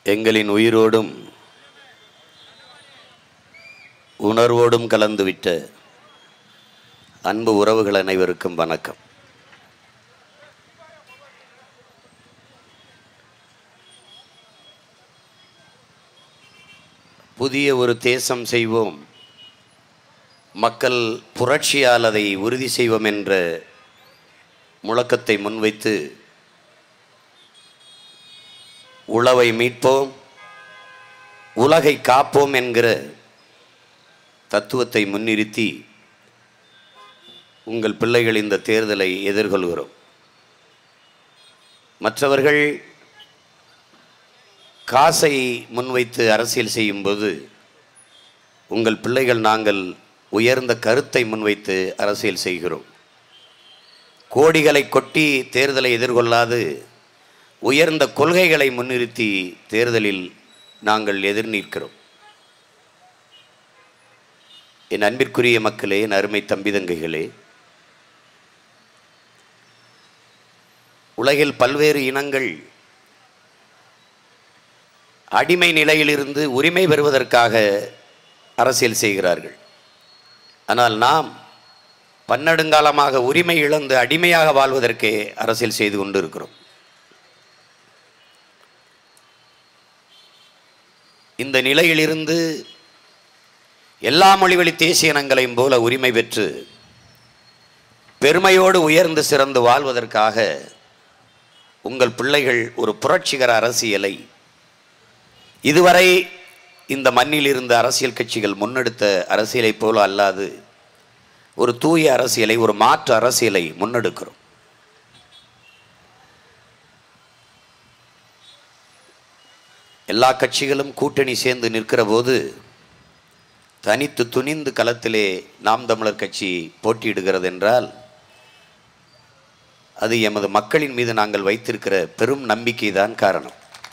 எங்களின் உயிரோடும் உணர்வோடும் கலந்துவிட்ட அன்பு உறவுகள் அனைவருக்கும் வணக்கம் புதிய ஒரு தேசம் செய்வோம் மக்கள் புரட்சியால் அதை உறுதி செய்வோம் என்ற முழக்கத்தை முன்வைத்து உழவை மீட்போம் உலகை காப்போம் என்கிற தத்துவத்தை முன்னிறுத்தி உங்கள் பிள்ளைகள் இந்த தேர்தலை எதிர்கொள்கிறோம் மற்றவர்கள் காசை முன்வைத்து அரசியல் செய்யும்போது உங்கள் பிள்ளைகள் நாங்கள் உயர்ந்த கருத்தை முன்வைத்து அரசியல் செய்கிறோம் கோடிகளை கொட்டி தேர்தலை எதிர்கொள்ளாது உயர்ந்த கொள்கைகளை முன்னிறுத்தி தேர்தலில் நாங்கள் எதிர் நிற்கிறோம் என் அன்பிற்குரிய மக்களே என் அருமை தம்பிதங்கைகளே உலகில் பல்வேறு இனங்கள் அடிமை நிலையிலிருந்து உரிமை பெறுவதற்காக அரசியல் செய்கிறார்கள் ஆனால் நாம் பன்னெடுங்காலமாக உரிமை இழந்து அடிமையாக வாழ்வதற்கே அரசியல் செய்து கொண்டிருக்கிறோம் இந்த நிலையிலிருந்து எல்லா மொழிவழி தேசிய இனங்களையும் போல உரிமை பெற்று பெருமையோடு உயர்ந்து சிறந்து வாழ்வதற்காக உங்கள் பிள்ளைகள் ஒரு புரட்சிகர அரசியலை இதுவரை இந்த மண்ணில் இருந்த அரசியல் கட்சிகள் முன்னெடுத்த அரசியலைப் போல அல்லாது ஒரு தூய அரசியலை ஒரு மாற்று அரசியலை முன்னெடுக்கிறோம் எல்லா கட்சிகளும் கூட்டணி சேர்ந்து நிற்கிற போது தனித்து துணிந்து களத்திலே நாம் தமிழர் கட்சி போட்டியிடுகிறது என்றால் அது எமது மக்களின் மீது நாங்கள் வைத்திருக்கிற பெரும் நம்பிக்கை தான் காரணம்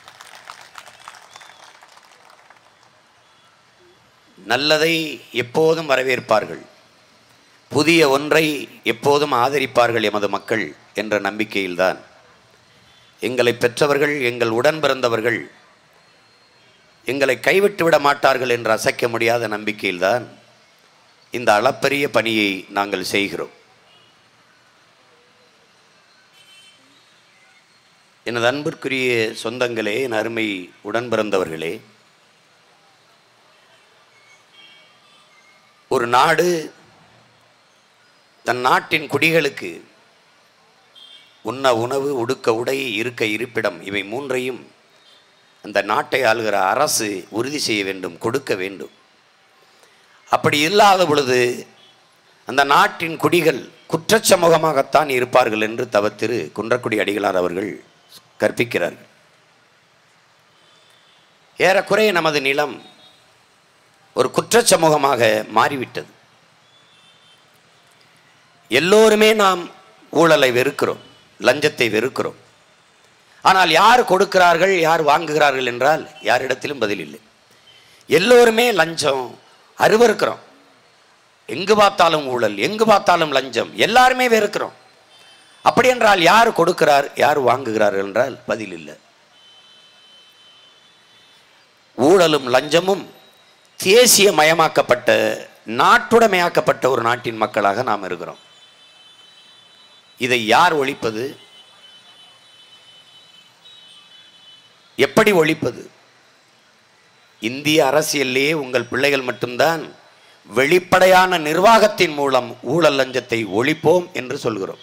நல்லதை எப்போதும் வரவேற்பார்கள் புதிய ஒன்றை எப்போதும் ஆதரிப்பார்கள் எமது மக்கள் என்ற நம்பிக்கையில்தான் எங்களை பெற்றவர்கள் எங்கள் உடன் பிறந்தவர்கள் எங்களை கைவிட்டு விட மாட்டார்கள் என்று அசைக்க முடியாத நம்பிக்கையில்தான் இந்த அளப்பரிய பணியை நாங்கள் செய்கிறோம் எனது அன்பிற்குரிய சொந்தங்களே என் அருமை உடன் பிறந்தவர்களே ஒரு நாடு தன் நாட்டின் குடிகளுக்கு உண்ண உணவு உடுக்க உடை இருக்க இருப்பிடம் இவை மூன்றையும் அந்த நாட்டை ஆளுகிற அரசு உறுதி செய்ய வேண்டும் கொடுக்க வேண்டும் அப்படி இல்லாத பொழுது அந்த நாட்டின் குடிகள் குற்றச்சமூகமாகத்தான் இருப்பார்கள் என்று தவத்திரு குன்றக்குடி அடிகளார் அவர்கள் கற்பிக்கிறார்கள் ஏறக்குறைய நமது நிலம் ஒரு குற்றச்சமூகமாக மாறிவிட்டது எல்லோருமே நாம் ஊழலை வெறுக்கிறோம் லஞ்சத்தை வெறுக்கிறோம் ஆனால் யார் கொடுக்கிறார்கள் யார் வாங்குகிறார்கள் என்றால் யாரிடத்திலும் பதில் இல்லை எல்லோருமே லஞ்சம் அருவருக்கிறோம் எங்கு பார்த்தாலும் ஊழல் எங்கு பார்த்தாலும் லஞ்சம் எல்லாருமே வெறுக்கிறோம் அப்படி என்றால் யார் கொடுக்கிறார் யார் வாங்குகிறார்கள் என்றால் பதில் இல்லை ஊழலும் லஞ்சமும் தேசிய மயமாக்கப்பட்ட நாட்டுடைமையாக்கப்பட்ட ஒரு நாட்டின் மக்களாக நாம் இருக்கிறோம் இதை யார் ஒழிப்பது எப்படி ஒழிப்பது இந்திய அரசியல்லையே உங்கள் பிள்ளைகள் மட்டும்தான் வெளிப்படையான நிர்வாகத்தின் மூலம் ஊழல் லஞ்சத்தை ஒழிப்போம் என்று சொல்கிறோம்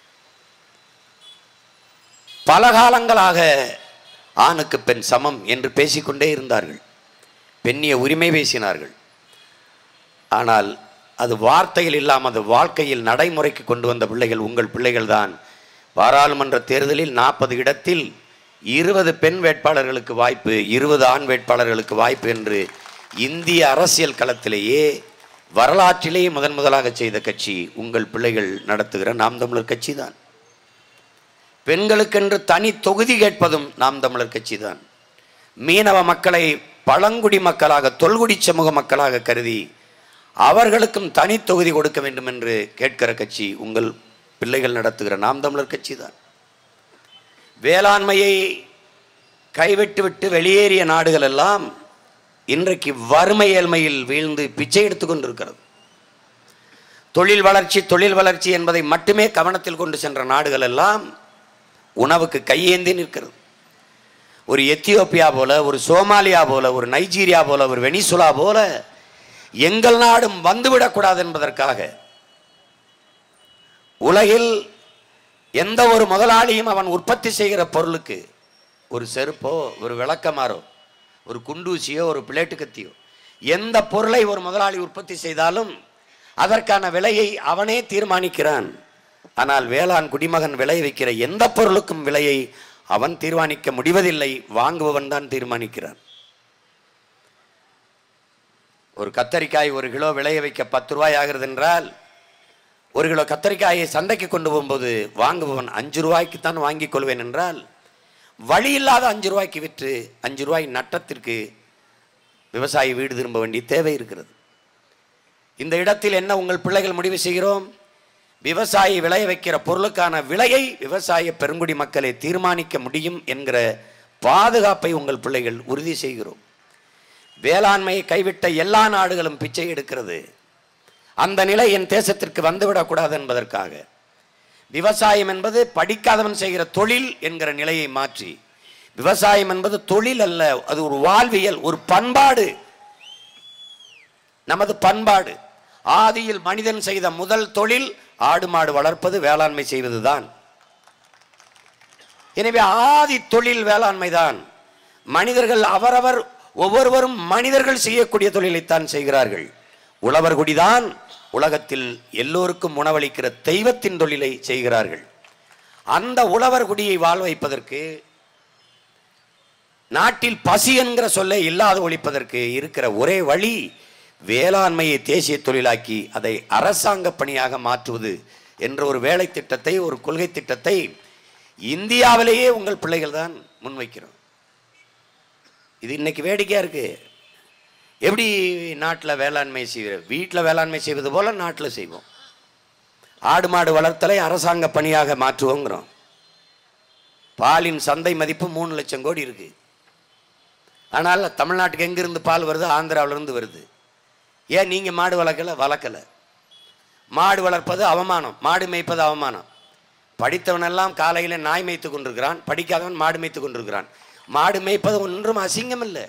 பல காலங்களாக ஆணுக்கு பெண் சமம் என்று பேசிக்கொண்டே இருந்தார்கள் பெண்ணிய உரிமை பேசினார்கள் ஆனால் அது வார்த்தையில் இல்லாமல் அது வாழ்க்கையில் நடைமுறைக்கு கொண்டு வந்த பிள்ளைகள் உங்கள் பிள்ளைகள் தான் பாராளுமன்ற தேர்தலில் நாற்பது இடத்தில் இருபது பெண் வேட்பாளர்களுக்கு வாய்ப்பு இருபது ஆண் வேட்பாளர்களுக்கு வாய்ப்பு என்று இந்திய அரசியல் களத்திலேயே வரலாற்றிலேயே முதன் முதலாக செய்த கட்சி உங்கள் பிள்ளைகள் நடத்துகிற நாம் தமிழர் கட்சி தான் பெண்களுக்கென்று தனி தொகுதி கேட்பதும் நாம் தமிழர் கட்சி தான் மீனவ மக்களை பழங்குடி மக்களாக தொல்குடி சமூக மக்களாக கருதி அவர்களுக்கும் தனி தொகுதி கொடுக்க வேண்டும் என்று கேட்கிற கட்சி உங்கள் பிள்ளைகள் நடத்துகிற நாம் தமிழர் கட்சி தான் வேளாண்மையை கைவிட்டு விட்டு வெளியேறிய நாடுகள் எல்லாம் இன்றைக்கு வறுமை ஏழ்மையில் வீழ்ந்து பிச்சை எடுத்துக் கொண்டிருக்கிறது தொழில் வளர்ச்சி தொழில் வளர்ச்சி என்பதை மட்டுமே கவனத்தில் கொண்டு சென்ற நாடுகள் எல்லாம் உணவுக்கு கையேந்தி நிற்கிறது ஒரு எத்தியோப்பியா போல ஒரு சோமாலியா போல ஒரு நைஜீரியா போல ஒரு வெனிசுலா போல எங்கள் நாடும் வந்துவிடக்கூடாது என்பதற்காக உலகில் எந்த ஒரு முதலாளியும் அவன் உற்பத்தி செய்கிற பொருளுக்கு ஒரு செருப்போ ஒரு விளக்கமாறோ ஒரு குண்டூசியோ ஒரு பிளேட்டு கத்தியோ எந்த பொருளை ஒரு முதலாளி உற்பத்தி செய்தாலும் அதற்கான விலையை அவனே தீர்மானிக்கிறான் ஆனால் வேளாண் குடிமகன் விளை வைக்கிற எந்த பொருளுக்கும் விலையை அவன் தீர்மானிக்க முடிவதில்லை வாங்குபவன் தான் தீர்மானிக்கிறான் ஒரு கத்தரிக்காய் ஒரு கிலோ விளைய வைக்க பத்து ரூபாய் ஆகிறது என்றால் ஒரு கிலோ கத்தரிக்காயை சந்தைக்கு கொண்டு போகும்போது வாங்குபவன் அஞ்சு ரூபாய்க்கு தான் வாங்கிக் கொள்வேன் என்றால் வழி இல்லாத அஞ்சு ரூபாய்க்கு விற்று அஞ்சு ரூபாய் நட்டத்திற்கு விவசாயி வீடு திரும்ப வேண்டிய தேவை இருக்கிறது இந்த இடத்தில் என்ன உங்கள் பிள்ளைகள் முடிவு செய்கிறோம் விவசாயி விளைய வைக்கிற பொருளுக்கான விலையை விவசாய பெருங்குடி மக்களை தீர்மானிக்க முடியும் என்கிற பாதுகாப்பை உங்கள் பிள்ளைகள் உறுதி செய்கிறோம் வேளாண்மையை கைவிட்ட எல்லா நாடுகளும் பிச்சை எடுக்கிறது அந்த நிலை என் தேசத்திற்கு வந்துவிடக்கூடாது என்பதற்காக விவசாயம் என்பது படிக்காதவன் செய்கிற தொழில் என்கிற நிலையை மாற்றி விவசாயம் என்பது தொழில் அல்ல அது ஒரு வாழ்வியல் ஒரு பண்பாடு நமது பண்பாடு ஆதியில் மனிதன் செய்த முதல் தொழில் ஆடு மாடு வளர்ப்பது வேளாண்மை செய்வதுதான் எனவே ஆதி தொழில் வேளாண்மை தான் மனிதர்கள் அவரவர் ஒவ்வொருவரும் மனிதர்கள் செய்யக்கூடிய தொழிலைத்தான் செய்கிறார்கள் உழவர் குடிதான் உலகத்தில் எல்லோருக்கும் உணவளிக்கிற தெய்வத்தின் தொழிலை செய்கிறார்கள் அந்த உழவர் குடியை வாழ வைப்பதற்கு நாட்டில் பசி என்கிற சொல்லை இல்லாத ஒழிப்பதற்கு இருக்கிற ஒரே வழி வேளாண்மையை தேசிய தொழிலாக்கி அதை அரசாங்க பணியாக மாற்றுவது என்ற ஒரு வேலை திட்டத்தை ஒரு கொள்கை திட்டத்தை இந்தியாவிலேயே உங்கள் பிள்ளைகள் தான் முன்வைக்கிறோம் இது இன்னைக்கு வேடிக்கையா இருக்கு எப்படி நாட்டில் வேளாண்மை செய்கிற வீட்டில் வேளாண்மை செய்வது போல நாட்டில் செய்வோம் ஆடு மாடு வளர்த்தலை அரசாங்க பணியாக மாற்றுவோங்கிறோம் பாலின் சந்தை மதிப்பு மூணு லட்சம் கோடி இருக்கு ஆனால் தமிழ்நாட்டுக்கு எங்கிருந்து பால் வருது ஆந்திராவிலிருந்து வருது ஏன் நீங்கள் மாடு வளர்க்கல வளர்க்கல மாடு வளர்ப்பது அவமானம் மாடு மேய்ப்பது அவமானம் படித்தவனெல்லாம் காலையில் நாய் மேய்த்து கொண்டிருக்கிறான் படிக்காதவன் மாடு மேய்த்து கொண்டிருக்கிறான் மாடு மேய்ப்பது ஒன்றும் அசிங்கம் இல்லை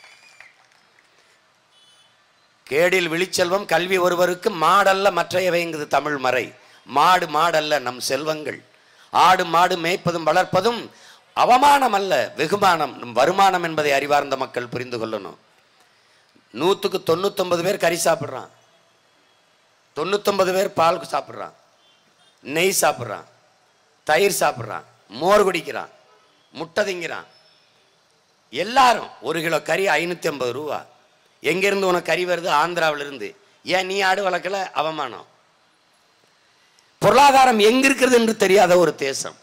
கேடில் விழிச்செல்வம் கல்வி ஒருவருக்கு மாடல்ல மற்றையவைங்குது தமிழ் மறை மாடு மாடல்ல நம் செல்வங்கள் ஆடு மாடு மேய்ப்பதும் வளர்ப்பதும் அவமானம் அல்ல வெகுமானம் நம் வருமானம் என்பதை அறிவார்ந்த மக்கள் புரிந்து கொள்ளணும் நூற்றுக்கு தொண்ணூத்தொன்பது பேர் கறி சாப்பிட்றான் தொண்ணூத்தொன்பது பேர் பால் சாப்பிட்றான் நெய் சாப்பிட்றான் தயிர் சாப்பிட்றான் மோர் குடிக்கிறான் முட்டை திங்கிறான் எல்லாரும் ஒரு கிலோ கறி ஐநூற்றி ஐம்பது ரூபா எங்கேருந்து உனக்கு கறி வருது ஆந்திராவிலிருந்து ஏன் நீ ஆடு வளர்க்கல அவமானம் பொருளாதாரம் எங்க இருக்கிறது என்று தெரியாத ஒரு தேசம்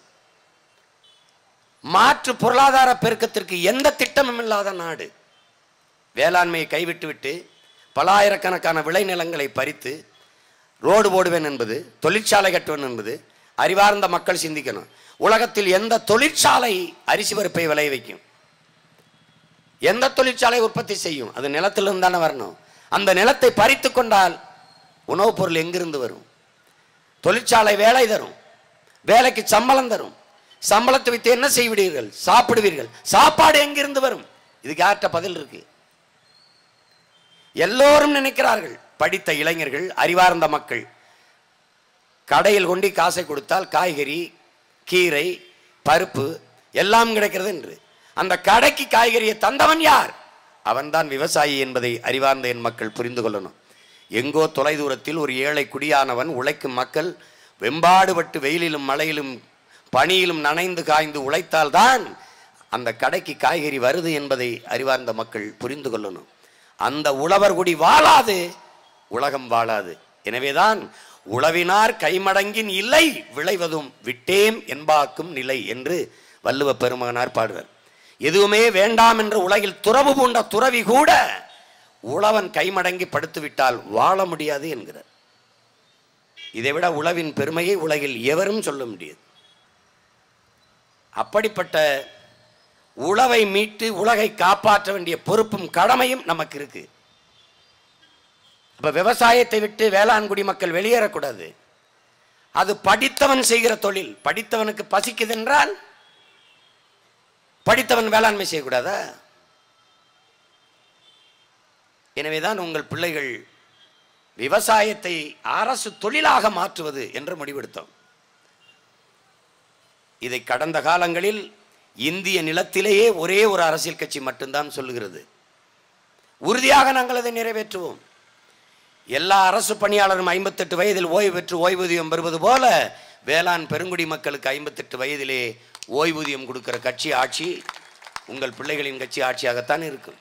மாற்று பொருளாதார பெருக்கத்திற்கு எந்த திட்டமும் இல்லாத நாடு வேளாண்மையை கைவிட்டு விட்டு பலாயிரக்கணக்கான விளைநிலங்களை பறித்து ரோடு போடுவேன் என்பது தொழிற்சாலை கட்டுவேன் என்பது அறிவார்ந்த மக்கள் சிந்திக்கணும் உலகத்தில் எந்த தொழிற்சாலை அரிசி பருப்பை விளைய வைக்கும் எந்த தொழிற்சாலை உற்பத்தி செய்யும் அது நிலத்திலிருந்து தானே வரணும் அந்த நிலத்தை பறித்து கொண்டால் உணவுப் பொருள் எங்கிருந்து வரும் தொழிற்சாலை வேலை தரும் வேலைக்கு சம்பளம் தரும் சம்பளத்தை வைத்து என்ன செய்விடுவீர்கள் சாப்பிடுவீர்கள் சாப்பாடு எங்கிருந்து வரும் இதுக்கு யார்கிட்ட பதில் இருக்கு எல்லோரும் நினைக்கிறார்கள் படித்த இளைஞர்கள் அறிவார்ந்த மக்கள் கடையில் கொண்டு காசை கொடுத்தால் காய்கறி கீரை பருப்பு எல்லாம் கிடைக்கிறது என்று அந்த கடைக்கு காய்கறியை தந்தவன் யார் அவன்தான் விவசாயி என்பதை அறிவார்ந்த என் மக்கள் புரிந்து கொள்ளணும் எங்கோ தொலைதூரத்தில் ஒரு ஏழை குடியானவன் உழைக்கும் மக்கள் வெம்பாடுபட்டு வெயிலிலும் மழையிலும் பனியிலும் நனைந்து காய்ந்து உழைத்தால்தான் அந்த கடைக்கு காய்கறி வருது என்பதை அறிவார்ந்த மக்கள் புரிந்து கொள்ளணும் அந்த உழவர் குடி வாழாது உலகம் வாழாது எனவேதான் உழவினார் கைமடங்கின் இல்லை விளைவதும் விட்டேம் என்பாக்கும் நிலை என்று வள்ளுவ பெருமகனார் பாடுவார் எதுவுமே வேண்டாம் என்று உலகில் துறவு பூண்ட துறவி கூட உழவன் கைமடங்கி படுத்துவிட்டால் வாழ முடியாது என்கிறார் இதைவிட உழவின் பெருமையை உலகில் எவரும் சொல்ல முடியாது அப்படிப்பட்ட உழவை மீட்டு உலகை காப்பாற்ற வேண்டிய பொறுப்பும் கடமையும் நமக்கு இருக்கு அப்ப விவசாயத்தை விட்டு வேளாண்குடி மக்கள் வெளியேறக்கூடாது அது படித்தவன் செய்கிற தொழில் படித்தவனுக்கு பசிக்குது என்றால் படித்தவன் வேளாண்மை செய்யக்கூடாதா எனவேதான் உங்கள் பிள்ளைகள் விவசாயத்தை அரசு தொழிலாக மாற்றுவது என்று முடிவெடுத்தோம் இதை கடந்த காலங்களில் இந்திய நிலத்திலேயே ஒரே ஒரு அரசியல் கட்சி மட்டும்தான் சொல்லுகிறது உறுதியாக நாங்கள் அதை நிறைவேற்றுவோம் எல்லா அரசு பணியாளரும் ஐம்பத்தெட்டு வயதில் ஓய்வு பெற்று ஓய்வூதியம் பெறுவது போல வேளாண் பெருங்குடி மக்களுக்கு ஐம்பத்தெட்டு வயதிலே ஓய்வூதியம் கொடுக்கிற கட்சி ஆட்சி உங்கள் பிள்ளைகளின் கட்சி ஆட்சியாகத்தான் இருக்கும்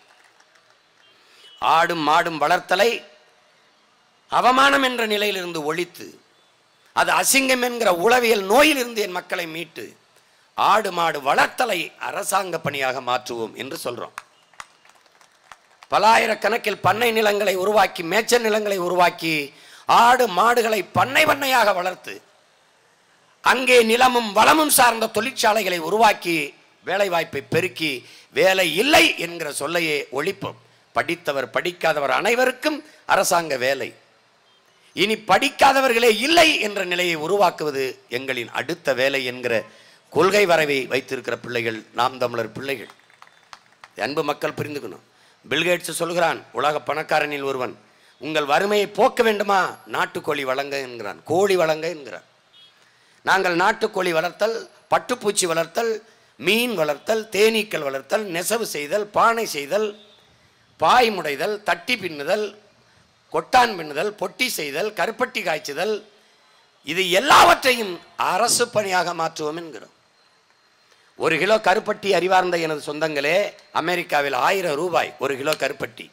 ஆடும் மாடும் வளர்த்தலை அவமானம் என்ற நிலையிலிருந்து ஒழித்து அது அசிங்கம் என்கிற உளவியல் நோயிலிருந்து என் மக்களை மீட்டு ஆடு மாடு வளர்த்தலை அரசாங்க பணியாக மாற்றுவோம் என்று சொல்றோம் பலாயிரக்கணக்கில் பண்ணை நிலங்களை உருவாக்கி மேய்ச்சல் நிலங்களை உருவாக்கி ஆடு மாடுகளை பண்ணை பண்ணையாக வளர்த்து அங்கே நிலமும் வளமும் சார்ந்த தொழிற்சாலைகளை உருவாக்கி வேலைவாய்ப்பை பெருக்கி வேலை இல்லை என்கிற சொல்லையே ஒழிப்போம் படித்தவர் படிக்காதவர் அனைவருக்கும் அரசாங்க வேலை இனி படிக்காதவர்களே இல்லை என்ற நிலையை உருவாக்குவது எங்களின் அடுத்த வேலை என்கிற கொள்கை வரைவை வைத்திருக்கிற பிள்ளைகள் நாம் தமிழர் பிள்ளைகள் அன்பு மக்கள் புரிந்துக்கணும் பில்கேட்ஸ் சொல்கிறான் உலக பணக்காரனில் ஒருவன் உங்கள் வறுமையை போக்க வேண்டுமா நாட்டுக்கோழி வழங்க என்கிறான் கோழி வழங்க என்கிறான் நாங்கள் நாட்டுக்கோழி வளர்த்தல் பட்டுப்பூச்சி வளர்த்தல் மீன் வளர்த்தல் தேனீக்கள் வளர்த்தல் நெசவு செய்தல் பானை செய்தல் பாய் முடைதல் தட்டி பின்னுதல் கொட்டான் பின்னுதல் பொட்டி செய்தல் கருப்பட்டி காய்ச்சுதல் இது எல்லாவற்றையும் அரசு பணியாக மாற்றுவோம் என்கிறோம் ஒரு கிலோ கருப்பட்டி அறிவார்ந்த எனது சொந்தங்களே அமெரிக்காவில் ஆயிரம் ரூபாய் ஒரு கிலோ கருப்பட்டி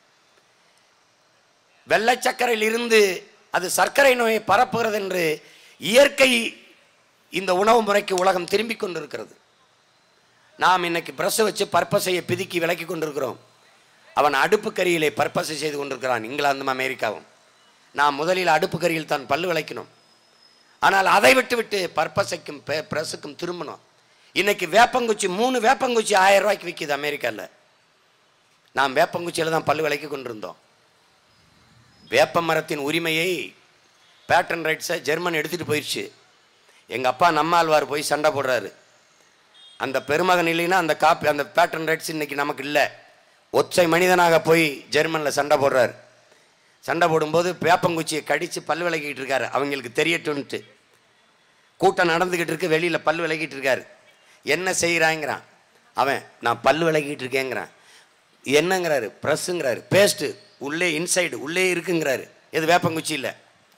வெள்ளை சர்க்கரையில் இருந்து அது சர்க்கரை நோயை பரப்புகிறது என்று இயற்கை இந்த உணவு முறைக்கு உலகம் திரும்பிக் கொண்டிருக்கிறது நாம் இன்னைக்கு பிரஷ் வச்சு பர்பஸையை பிதுக்கி விலக்கி கொண்டிருக்கிறோம் அவன் அடுப்பு கரியிலே பர்பஸை செய்து கொண்டிருக்கிறான் இங்கிலாந்தும் அமெரிக்காவும் நாம் முதலில் அடுப்பு கரியில் தான் பல்லு விளக்கினோம் ஆனால் அதை விட்டு விட்டு பர்பஸைக்கும் பிரஸுக்கும் திரும்பணும் இன்னைக்கு வேப்பங்குச்சி மூணு வேப்பங்குச்சி ஆயிரம் ரூபாய்க்கு விற்கிது அமெரிக்காவில் நாம் வேப்பங்குச்சியில் தான் பல்லு விளக்கி கொண்டிருந்தோம் வேப்ப மரத்தின் உரிமையை பேட்டன் ரைட்ஸை ஜெர்மன் எடுத்துகிட்டு போயிடுச்சு எங்கள் அப்பா நம்மாழ்வார் போய் சண்டை போடுறாரு அந்த பெருமகன் இல்லைன்னா அந்த காப்பி அந்த பேட்டன் ரைட்ஸ் இன்னைக்கு நமக்கு இல்லை ஒற்றை மனிதனாக போய் ஜெர்மனில் சண்டை போடுறாரு சண்டை போடும்போது வேப்பங்குச்சியை கடித்து பல் விளக்கிட்டு இருக்காரு அவங்களுக்கு தெரியட்டும்ன்ட்டு கூட்டம் நடந்துக்கிட்டு இருக்கு வெளியில் பல் விளக்கிட்டு இருக்காரு என்ன செய்கிறாங்கிறான் அவன் நான் பல் விளக்கிட்டு இருக்கேங்கிறான் என்னங்கிறாரு ப்ரெஸ்ஸுங்கிறாரு பேஸ்ட்டு உள்ளே இன்சைடு உள்ளே இருக்குங்கிறாரு இது வேப்பங்குச்சி இல்லை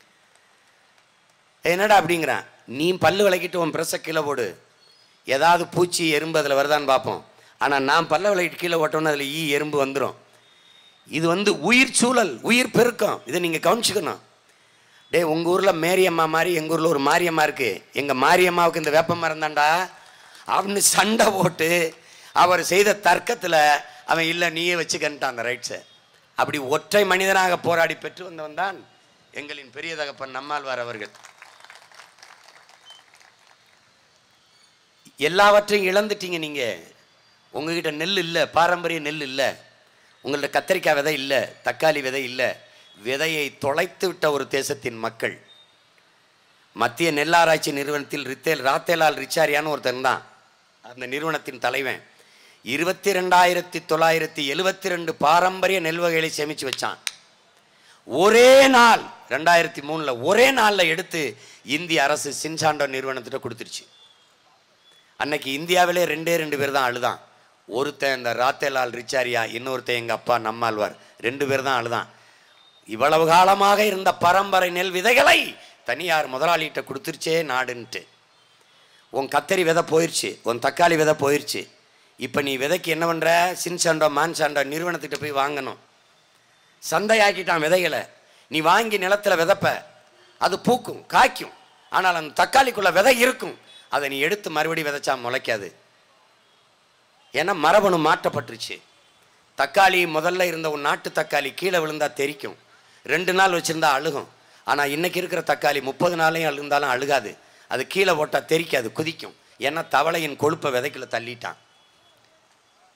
என்னடா அப்படிங்கிறான் நீ பல்லு விளக்கிட்டு உன் ப்ரெஸ்ஸை கீழே போடு ஏதாவது பூச்சி எறும்பு அதில் வருதான்னு பார்ப்போம் ஆனால் நான் பல்ல விளக்கிட்டு கீழே ஓட்டோன்னு அதில் ஈ எறும்பு வந்துடும் இது வந்து உயிர் சூழல் உயிர் பெருக்கம் இதை நீங்கள் கவனிச்சுக்கணும் டேய் உங்கள் ஊரில் மேரியம்மா மாதிரி எங்கள் ஊரில் ஒரு மாரியம்மா இருக்குது எங்கள் மாரியம்மாவுக்கு இந்த வேப்ப மரம் தான்டா அப்படின்னு சண்டை போட்டு அவர் செய்த தர்க்கத்தில் அவன் இல்லை நீயே வச்சுக்கன்ட்டான் அந்த ரைட்ஸை அப்படி ஒற்றை மனிதனாக போராடி பெற்று வந்தவன் தான் எங்களின் பெரிய தகப்பன் நம்மாழ்வார் அவர்கள் எல்லாவற்றையும் இழந்துட்டீங்க நீங்கள் உங்ககிட்ட நெல் இல்லை பாரம்பரிய நெல் இல்லை உங்கள்ட்ட கத்திரிக்காய் விதை இல்லை தக்காளி விதை இல்லை விதையை தொலைத்து விட்ட ஒரு தேசத்தின் மக்கள் மத்திய நெல்லாராய்ச்சி நிறுவனத்தில் ரித்தேல் ராத்தேலால் ரிச்சாரியான்னு ஒருத்தன் தான் அந்த நிறுவனத்தின் தலைவன் இருபத்தி ரெண்டாயிரத்தி தொள்ளாயிரத்தி எழுபத்தி ரெண்டு பாரம்பரிய நெல் வகைகளை சேமித்து வச்சான் ஒரே நாள் ரெண்டாயிரத்தி மூணில் ஒரே நாளில் எடுத்து இந்திய அரசு சின்சாண்டோ நிறுவனத்திட்ட கொடுத்துருச்சு அன்னைக்கு இந்தியாவிலே ரெண்டே ரெண்டு பேர் தான் அழுதான் ஒருத்தன் இந்த ராத்தேலால் ரிச்சாரியா இன்னொருத்தன் எங்கள் அப்பா நம்மாழ்வார் ரெண்டு பேர் தான் அழுதான் இவ்வளவு காலமாக இருந்த பரம்பரை நெல் விதைகளை தனியார் முதலாளிகிட்ட கொடுத்துருச்சே நாடுன்ட்டு உன் கத்தரி விதை போயிடுச்சு உன் தக்காளி விதை போயிடுச்சு இப்போ நீ விதைக்கு என்ன பண்ணுற சின்சாண்டோ மான்சாண்டோ நிறுவனத்துக்கிட்ட போய் வாங்கணும் சந்தையாக்கிட்டான் விதைகளை நீ வாங்கி நிலத்தில் விதைப்ப அது பூக்கும் காய்க்கும் ஆனால் அந்த தக்காளிக்குள்ள விதை இருக்கும் அதை நீ எடுத்து மறுபடி விதைச்சா முளைக்காது ஏன்னா மரபணு மாற்றப்பட்டுருச்சு தக்காளி முதல்ல இருந்த ஒரு நாட்டு தக்காளி கீழே விழுந்தா தெரிக்கும் ரெண்டு நாள் வச்சிருந்தா அழுகும் ஆனால் இன்னைக்கு இருக்கிற தக்காளி முப்பது நாளையும் அழுந்தாலும் அழுகாது அது கீழே போட்டால் தெரிக்காது குதிக்கும் ஏன்னா தவளையின் கொழுப்பை விதைக்குள்ள தள்ளிட்டான்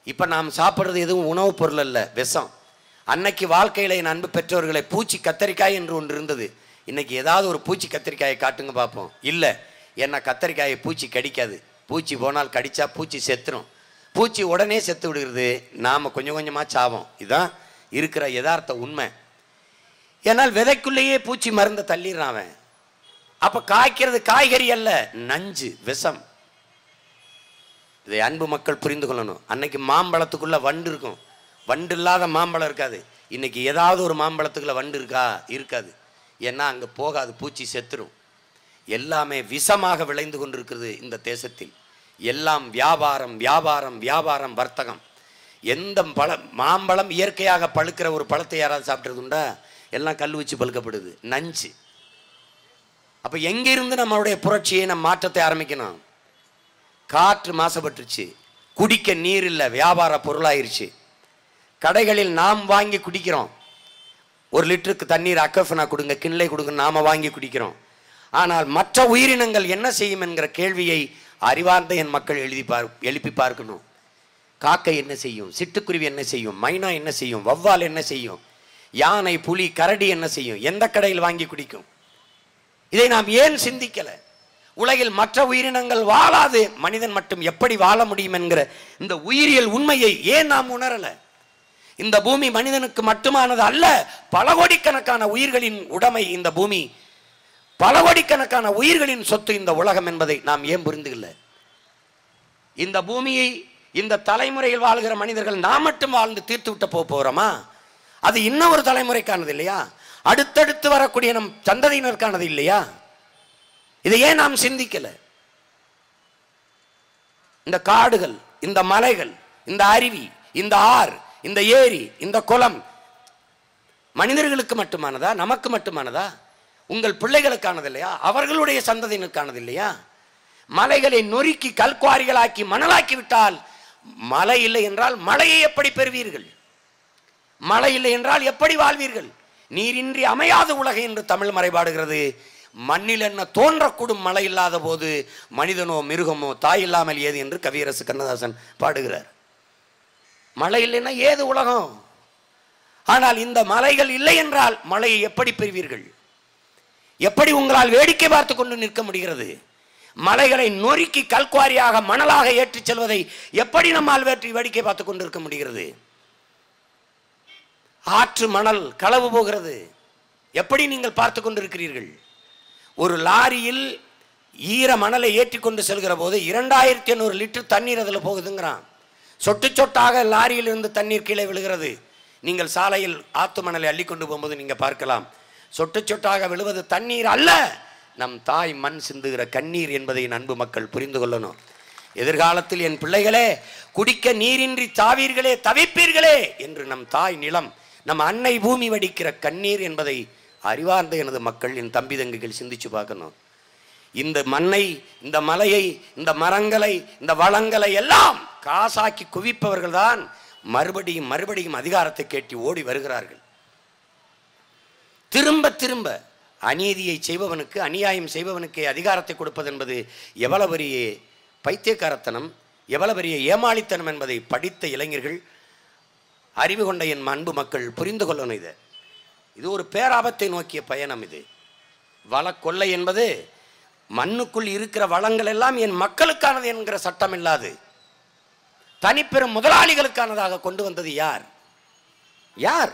இப்போ நாம் சாப்பிட்றது எதுவும் உணவுப் பொருள் அல்ல விஷம் அன்னைக்கு வாழ்க்கையில் என் அன்பு பெற்றோர்களை பூச்சி கத்தரிக்காய் என்று ஒன்று இருந்தது இன்னைக்கு ஏதாவது ஒரு பூச்சி கத்திரிக்காயை காட்டுங்க பார்ப்போம் இல்லை ஏன்னா கத்தரிக்காயை பூச்சி கடிக்காது பூச்சி போனால் கடிச்சா பூச்சி செத்துரும் பூச்சி உடனே செத்து விடுகிறது நாம் கொஞ்சம் கொஞ்சமாக சாவோம் இதுதான் இருக்கிற யதார்த்த உண்மை ஏன்னால் விதைக்குள்ளேயே பூச்சி மருந்தை தள்ளிடுறான் அவன் அப்போ காய்க்கிறது காய்கறி அல்ல நஞ்சு விஷம் இதை அன்பு மக்கள் புரிந்து கொள்ளணும் அன்னைக்கு மாம்பழத்துக்குள்ள வண்டு இருக்கும் வண்டு இல்லாத மாம்பழம் இருக்காது இன்னைக்கு ஏதாவது ஒரு மாம்பழத்துக்குள்ள வண்டு இருக்கா இருக்காது ஏன்னா அங்கே போகாது பூச்சி செத்துரும் எல்லாமே விஷமாக விளைந்து கொண்டிருக்கிறது இந்த தேசத்தில் எல்லாம் வியாபாரம் வியாபாரம் வியாபாரம் வர்த்தகம் எந்த பழம் மாம்பழம் இயற்கையாக பழுக்கிற ஒரு பழத்தை யாராவது சாப்பிட்றது உண்டா எல்லாம் கல் வச்சு பழுக்கப்படுது நஞ்சு அப்போ எங்கிருந்து நம்மளுடைய புரட்சியை நம்ம மாற்றத்தை ஆரம்பிக்கணும் காற்று மாசுபட்டுருச்சு குடிக்க நீர் இல்லை வியாபார பொருளாயிருச்சு கடைகளில் நாம் வாங்கி குடிக்கிறோம் ஒரு லிட்டருக்கு தண்ணீர் அக்கஃபனா கொடுங்க கிண்லை கொடுங்க நாம வாங்கி குடிக்கிறோம் ஆனால் மற்ற உயிரினங்கள் என்ன செய்யும் என்கிற கேள்வியை அறிவார்ந்த என் மக்கள் எழுதி பார் எழுப்பி பார்க்கணும் காக்கை என்ன செய்யும் சிட்டுக்குருவி என்ன செய்யும் மைனா என்ன செய்யும் வவ்வால் என்ன செய்யும் யானை புலி கரடி என்ன செய்யும் எந்த கடையில் வாங்கி குடிக்கும் இதை நாம் ஏன் சிந்திக்கல உலகில் மற்ற உயிரினங்கள் வாழாது மனிதன் மட்டும் எப்படி வாழ முடியும் என்கிற இந்த உயிரியல் உண்மையை ஏன் நாம் உணரல இந்த பூமி மனிதனுக்கு மட்டுமானது அல்ல பல கோடிக்கணக்கான உயிர்களின் உடைமை இந்த பூமி பல கோடிக்கணக்கான உயிர்களின் சொத்து இந்த உலகம் என்பதை நாம் ஏன் புரிந்துகல இந்த பூமியை இந்த தலைமுறையில் வாழ்கிற மனிதர்கள் நாம் மட்டும் வாழ்ந்து தீர்த்து விட்டு போக போறோமா அது இன்னொரு தலைமுறைக்கானது இல்லையா அடுத்தடுத்து வரக்கூடிய நம் சந்ததியினருக்கானது இல்லையா இதை ஏன் நாம் சிந்திக்கல இந்த காடுகள் இந்த மலைகள் இந்த அருவி இந்த ஆறு இந்த ஏரி இந்த குளம் மனிதர்களுக்கு மட்டுமானதா நமக்கு மட்டுமானதா உங்கள் பிள்ளைகளுக்கானது இல்லையா அவர்களுடைய சந்ததியினருக்கானது இல்லையா மலைகளை நொறுக்கி கல்குவாரிகளாக்கி மணலாக்கி விட்டால் மழை இல்லை என்றால் மழையை எப்படி பெறுவீர்கள் மழை இல்லை என்றால் எப்படி வாழ்வீர்கள் நீரின்றி அமையாத உலகை என்று தமிழ் மறைபாடுகிறது மண்ணில் என்ன தோன்றக்கூடும் மழை இல்லாத போது மனிதனோ மிருகமோ தாய் இல்லாமல் ஏது என்று கவியரசு கண்ணதாசன் பாடுகிறார் மழை இல்லைன்னா ஏது உலகம் ஆனால் இந்த மலைகள் இல்லை என்றால் மழையை எப்படி பெறுவீர்கள் எப்படி உங்களால் வேடிக்கை பார்த்து கொண்டு நிற்க முடிகிறது மலைகளை நொறுக்கி கல்குவாரியாக மணலாக ஏற்றிச் செல்வதை எப்படி நம்மால் வேற்றி வேடிக்கை பார்த்து கொண்டிருக்க முடிகிறது ஆற்று மணல் களவு போகிறது எப்படி நீங்கள் பார்த்து கொண்டிருக்கிறீர்கள் ஒரு லாரியில் ஈர மணலை ஏற்றி கொண்டு செல்கிற போது இரண்டாயிரத்தி எண்ணூறு லிட்டர் தண்ணீர் அதில் போகுதுங்கிறான் சொட்டு சொட்டாக லாரியில் இருந்து தண்ணீர் கீழே விழுகிறது நீங்கள் சாலையில் ஆத்து மணலை அள்ளி கொண்டு போகும்போது நீங்கள் பார்க்கலாம் சொட்டு சொட்டாக விழுவது தண்ணீர் அல்ல நம் தாய் மண் சிந்துகிற கண்ணீர் என்பதை அன்பு மக்கள் புரிந்து கொள்ளணும் எதிர்காலத்தில் என் பிள்ளைகளே குடிக்க நீரின்றி தாவீர்களே தவிப்பீர்களே என்று நம் தாய் நிலம் நம் அன்னை பூமி வடிக்கிற கண்ணீர் என்பதை அறிவார்ந்த எனது மக்கள் என் தம்பி தங்கைகள் சிந்திச்சு பார்க்கணும் இந்த மண்ணை இந்த மலையை இந்த மரங்களை இந்த வளங்களை எல்லாம் காசாக்கி குவிப்பவர்கள் தான் மறுபடியும் மறுபடியும் அதிகாரத்தை கேட்டி ஓடி வருகிறார்கள் திரும்ப திரும்ப அநீதியை செய்பவனுக்கு அநியாயம் செய்பவனுக்கு அதிகாரத்தை கொடுப்பது என்பது எவ்வளவு பெரிய பைத்தியக்காரத்தனம் எவ்வளவு பெரிய ஏமாளித்தனம் என்பதை படித்த இளைஞர்கள் அறிவு கொண்ட என் அன்பு மக்கள் புரிந்து கொள்ளணும் இதை இது ஒரு பேராபத்தை நோக்கிய பயணம் இது வளக்கொள்ளை என்பது மண்ணுக்குள் இருக்கிற வளங்கள் எல்லாம் என் மக்களுக்கானது என்கிற சட்டம் இல்லாது தனிப்பெரும் முதலாளிகளுக்கானதாக கொண்டு வந்தது யார் யார்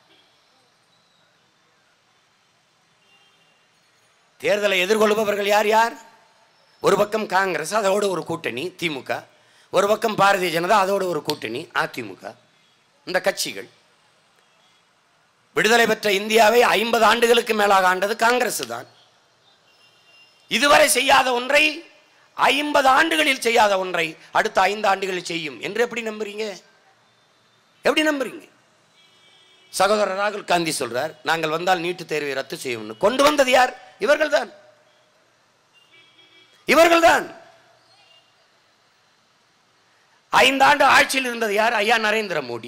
தேர்தலை எதிர்கொள்பவர்கள் யார் யார் ஒரு பக்கம் காங்கிரஸ் அதோடு ஒரு கூட்டணி திமுக ஒரு பக்கம் பாரதிய ஜனதா அதோடு ஒரு கூட்டணி அதிமுக இந்த கட்சிகள் விடுதலை பெற்ற இந்தியாவை ஐம்பது ஆண்டுகளுக்கு மேலாக ஆண்டது காங்கிரஸ் தான் இதுவரை செய்யாத ஒன்றை ஐம்பது ஆண்டுகளில் செய்யாத ஒன்றை அடுத்த ஐந்து ஆண்டுகளில் செய்யும் என்று எப்படி நம்புறீங்க எப்படி நம்புறீங்க சகோதரர் ராகுல் காந்தி சொல்றார் நாங்கள் வந்தால் நீட்டு தேர்வை ரத்து செய்யும் கொண்டு வந்தது யார் இவர்கள்தான் இவர்கள்தான் ஐந்தாண்டு ஆட்சியில் இருந்தது யார் ஐயா நரேந்திர மோடி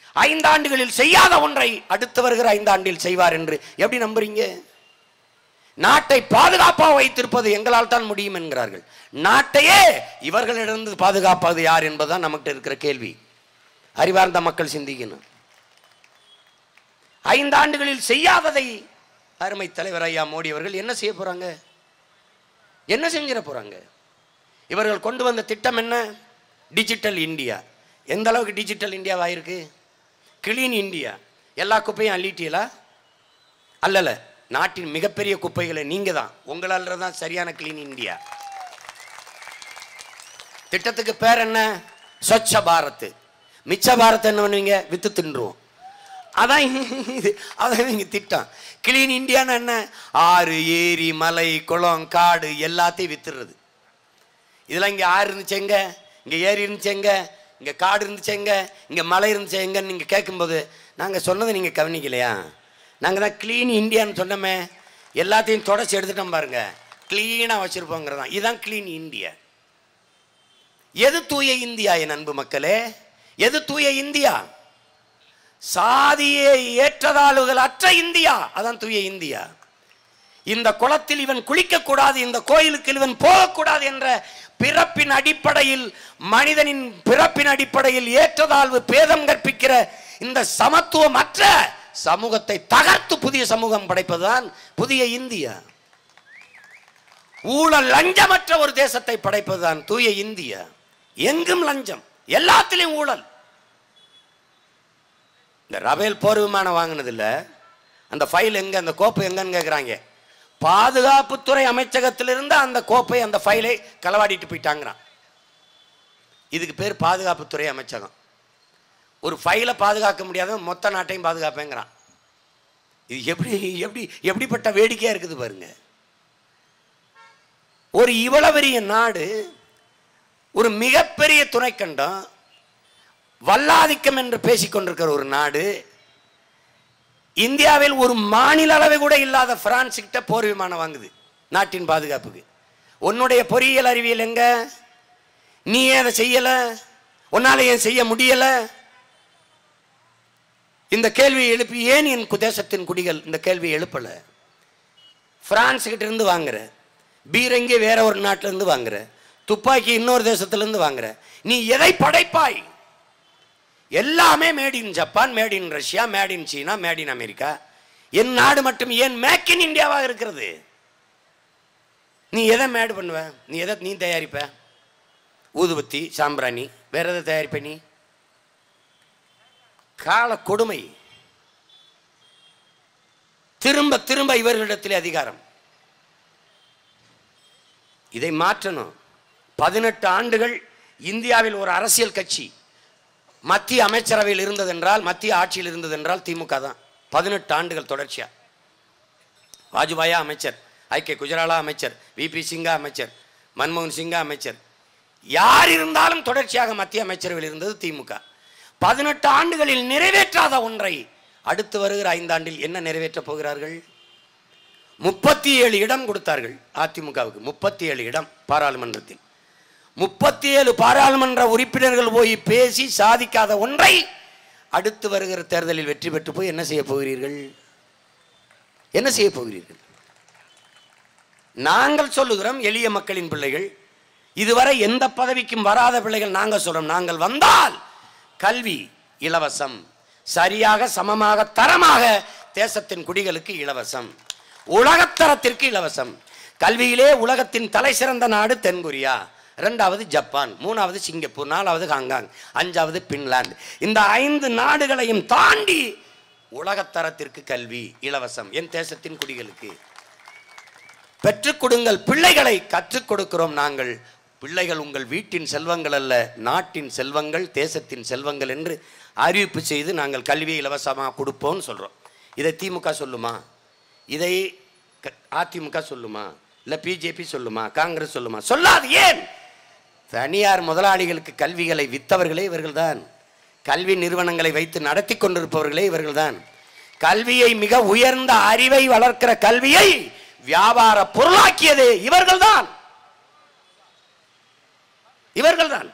ஐந்தாண்டுகளில் செய்யாத ஒன்றை அடுத்து வருகிற ஐந்தாண்டில் செய்வார் என்று எப்படி நம்புறீங்க நாட்டை பாதுகாப்பாக வைத்திருப்பது எங்களால் தான் முடியும் என்கிறார்கள் நாட்டையே இவர்களிடந்து பாதுகாப்பது யார் என்பதுதான் நமக்கு இருக்கிற கேள்வி அறிவார்ந்த மக்கள் சிந்திக்கணும் ஐந்து ஆண்டுகளில் செய்யாததை அருமை தலைவர் ஐயா மோடி அவர்கள் என்ன செய்ய போறாங்க என்ன செஞ்சிட போறாங்க இவர்கள் கொண்டு வந்த திட்டம் என்ன டிஜிட்டல் இந்தியா எந்த அளவுக்கு டிஜிட்டல் இந்தியாவாயிருக்கு கிளீன் இந்தியா எல்லா குப்பையும் அள்ளிட்டீங்களா அல்லல நாட்டின் மிகப்பெரிய குப்பைகளை நீங்க தான் உங்களால தான் சரியான கிளீன் இந்தியா திட்டத்துக்கு பேர் என்ன ஸ்வச்ச பாரத் மிச்ச பாரத் என்ன பண்ணுவீங்க வித்து தின்றுவோம் அதான் இது அதான் இங்க திட்டம் கிளீன் இந்தியான்னு என்ன ஆறு ஏரி மலை குளம் காடு எல்லாத்தையும் வித்துடுறது இதெல்லாம் இங்கே ஆறு இருந்துச்சு எங்க இங்கே ஏரி இருந்துச்சு எங்க இங்கே காடு இருந்துச்சு எங்க இங்கே மலை இருந்துச்சு எங்கன்னு நீங்கள் கேட்கும்போது நாங்கள் சொன்னதை நீங்கள் கவனிக்கலையா நாங்கள் தான் க்ளீன் இந்தியான்னு சொன்னோமே எல்லாத்தையும் தொடச்சி எடுத்துட்டோம் பாருங்க க்ளீனாக வச்சுருப்போங்கிறதான் இதுதான் க்ளீன் இந்தியா எது தூய இந்தியா என் அன்பு மக்களே எது தூய இந்தியா சாதியை ஏற்றதாளுகள் அற்ற இந்தியா அதான் தூய இந்தியா இந்த குளத்தில் இவன் குளிக்கக்கூடாது இந்த கோயிலுக்கு இவன் போகக்கூடாது என்ற பிறப்பின் அடிப்படையில் மனிதனின் பிறப்பின் அடிப்படையில் ஏற்றதாழ்வு பேதம் கற்பிக்கிற இந்த சமத்துவமற்ற சமூகத்தை தகர்த்து புதிய சமூகம் படைப்பதுதான் புதிய இந்தியா ஊழல் லஞ்சமற்ற ஒரு தேசத்தை படைப்பதுதான் தூய இந்தியா எங்கும் லஞ்சம் எல்லாத்திலையும் ஊழல் இந்த ரபேல் போர் விமானம் வாங்கினதில்ல அந்த ஃபைல் எங்க அந்த கோப்பு எங்கன்னு கேட்குறாங்க பாதுகாப்புத்துறை அமைச்சகத்திலிருந்து அந்த கோப்பை அந்த ஃபைலை களவாடிட்டு போயிட்டாங்கிறான் இதுக்கு பேர் பாதுகாப்புத்துறை அமைச்சகம் ஒரு ஃபைலை பாதுகாக்க முடியாத மொத்த நாட்டையும் பாதுகாப்பேங்கிறான் இது எப்படி எப்படி எப்படிப்பட்ட வேடிக்கையா இருக்குது பாருங்க ஒரு இவ்வளவு பெரிய நாடு ஒரு மிகப்பெரிய துணைக்கண்டம் வல்லாதிக்கம் என்று பேசிக்கொண்டிருக்கிற ஒரு நாடு இந்தியாவில் ஒரு மாநில அளவு கூட இல்லாத பிரான்ஸ் கிட்ட போர் விமானம் வாங்குது நாட்டின் பாதுகாப்புக்கு உன்னுடைய பொறியியல் அறிவியல் எங்க நீ ஏன் அதை செய்யல உன்னால ஏன் செய்ய முடியல இந்த கேள்வியை எழுப்பி ஏன் என் கு- தேசத்தின் குடிகள் இந்த கேள்வியை எழுப்பல பிரான்ஸ் கிட்ட இருந்து வாங்குற பீரங்கி வேற ஒரு நாட்டில இருந்து வாங்குற துப்பாக்கி இன்னொரு தேசத்துல இருந்து வாங்குற நீ எதை படைப்பாய் எல்லாமே made in Japan made in Russia made in China made in America என் நாடு மட்டும் ஏன் மேக் இன் இந்தியாவாக இருக்கிறது நீ எதை மேடு பண்ணுவ நீ எதை நீ தயாரிப்ப ஊதுபத்தி சாம்பிராணி வேற எதை தயாரிப்ப நீ கால கொடுமை திரும்ப திரும்ப இவர்களிடத்தில் அதிகாரம் இதை மாற்றணும் பதினெட்டு ஆண்டுகள் இந்தியாவில் ஒரு அரசியல் கட்சி மத்திய அமைச்சரவையில் இருந்ததென்றால் மத்திய ஆட்சியில் இருந்ததென்றால் திமுக தான் பதினெட்டு ஆண்டுகள் தொடர்ச்சியா வாஜ்பாயா அமைச்சர் ஐ கே குஜராலா அமைச்சர் விபி சிங்கா அமைச்சர் மன்மோகன் சிங்கா அமைச்சர் யார் இருந்தாலும் தொடர்ச்சியாக மத்திய அமைச்சரவையில் இருந்தது திமுக பதினெட்டு ஆண்டுகளில் நிறைவேற்றாத ஒன்றை அடுத்து வருகிற ஐந்தாண்டில் என்ன நிறைவேற்றப் போகிறார்கள் முப்பத்தி ஏழு இடம் கொடுத்தார்கள் அதிமுகவுக்கு முப்பத்தி ஏழு இடம் பாராளுமன்றத்தில் முப்பத்தி ஏழு பாராளுமன்ற உறுப்பினர்கள் போய் பேசி சாதிக்காத ஒன்றை அடுத்து வருகிற தேர்தலில் வெற்றி பெற்று போய் என்ன செய்ய போகிறீர்கள் என்ன செய்ய போகிறீர்கள் நாங்கள் சொல்லுகிறோம் எளிய மக்களின் பிள்ளைகள் இதுவரை எந்த பதவிக்கும் வராத பிள்ளைகள் நாங்கள் சொல்றோம் நாங்கள் வந்தால் கல்வி இலவசம் சரியாக சமமாக தரமாக தேசத்தின் குடிகளுக்கு இலவசம் உலகத்தரத்திற்கு இலவசம் கல்வியிலே உலகத்தின் தலை சிறந்த நாடு தென்கொரியா ரெண்டாவது ஜப்பான் மூணாவது சிங்கப்பூர் நாலாவது ஹாங்காங் அஞ்சாவது பின்லாந்து இந்த ஐந்து நாடுகளையும் தாண்டி உலகத்தரத்திற்கு கல்வி இலவசம் என் தேசத்தின் குடிகளுக்கு பெற்றுக் கொடுங்கள் பிள்ளைகளை கற்றுக் கொடுக்கிறோம் நாங்கள் பிள்ளைகள் உங்கள் வீட்டின் செல்வங்கள் அல்ல நாட்டின் செல்வங்கள் தேசத்தின் செல்வங்கள் என்று அறிவிப்பு செய்து நாங்கள் கல்வி இலவசமாக கொடுப்போம்னு சொல்கிறோம் இதை திமுக சொல்லுமா இதை க- அதிமுக சொல்லுமா இல்லை பிஜேபி சொல்லுமா காங்கிரஸ் சொல்லுமா சொல்லாது ஏன் தனியார் முதலாளிகளுக்கு கல்விகளை வித்தவர்களே இவர்கள்தான் கல்வி நிறுவனங்களை வைத்து நடத்தி கொண்டிருப்பவர்களே இவர்கள்தான் கல்வியை மிக உயர்ந்த அறிவை வளர்க்கிற கல்வியை வியாபார பொருளாக்கியது இவர்கள்தான் இவர்கள்தான்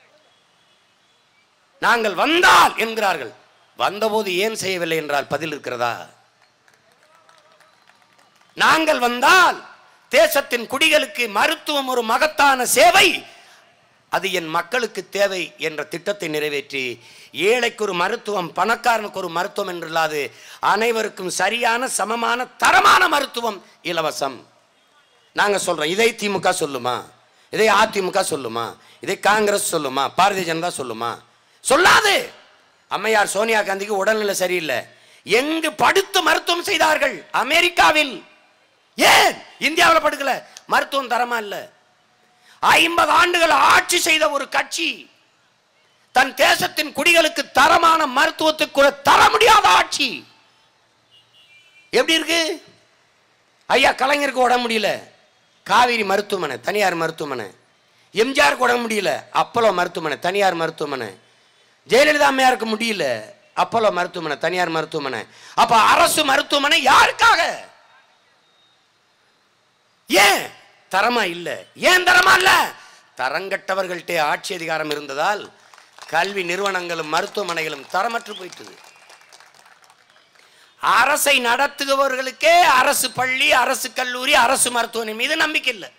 நாங்கள் வந்தால் என்கிறார்கள் வந்தபோது ஏன் செய்யவில்லை என்றால் பதில் இருக்கிறதா நாங்கள் வந்தால் தேசத்தின் குடிகளுக்கு மருத்துவம் ஒரு மகத்தான சேவை அது என் மக்களுக்கு தேவை என்ற திட்டத்தை நிறைவேற்றி ஏழைக்கு ஒரு மருத்துவம் பணக்காரனுக்கு ஒரு மருத்துவம் என்றில்லாது அனைவருக்கும் சரியான சமமான தரமான மருத்துவம் இலவசம் நாங்க சொல்றோம் இதை திமுக சொல்லுமா இதை அதிமுக சொல்லுமா இதை காங்கிரஸ் சொல்லுமா பாரதிய ஜனதா சொல்லுமா சொல்லாது அம்மையார் சோனியா காந்திக்கு உடல்நிலை சரியில்லை எங்கு படுத்து மருத்துவம் செய்தார்கள் அமெரிக்காவில் ஏன் இந்தியாவில் படுக்கல மருத்துவம் தரமா இல்ல ஐம்பது ஆண்டுகள் ஆட்சி செய்த ஒரு கட்சி தன் தேசத்தின் குடிகளுக்கு தரமான மருத்துவத்துக்கு கூட தர முடியாத ஆட்சி எப்படி இருக்கு ஐயா கலைஞருக்கு உடம்பு முடியல காவேரி மருத்துவமனை தனியார் மருத்துவமனை எம்ஜிஆருக்கு உடம்பு முடியல அப்போலோ மருத்துவமனை தனியார் மருத்துவமனை ஜெயலலிதா அம்மையாருக்கு முடியல அப்போலோ மருத்துவமனை தனியார் மருத்துவமனை அப்ப அரசு மருத்துவமனை யாருக்காக ஏன் தரமா இல்ல ஏன் தரமா இல்ல தரங்கட்டவர்கள்ட்டே ஆட்சி அதிகாரம் இருந்ததால் கல்வி நிறுவனங்களும் மருத்துவமனைகளும் தரமற்று போயிட்டது அரசை நடத்துபவர்களுக்கே அரசு பள்ளி அரசு கல்லூரி அரசு மருத்துவமனை மீது நம்பிக்கை இல்லை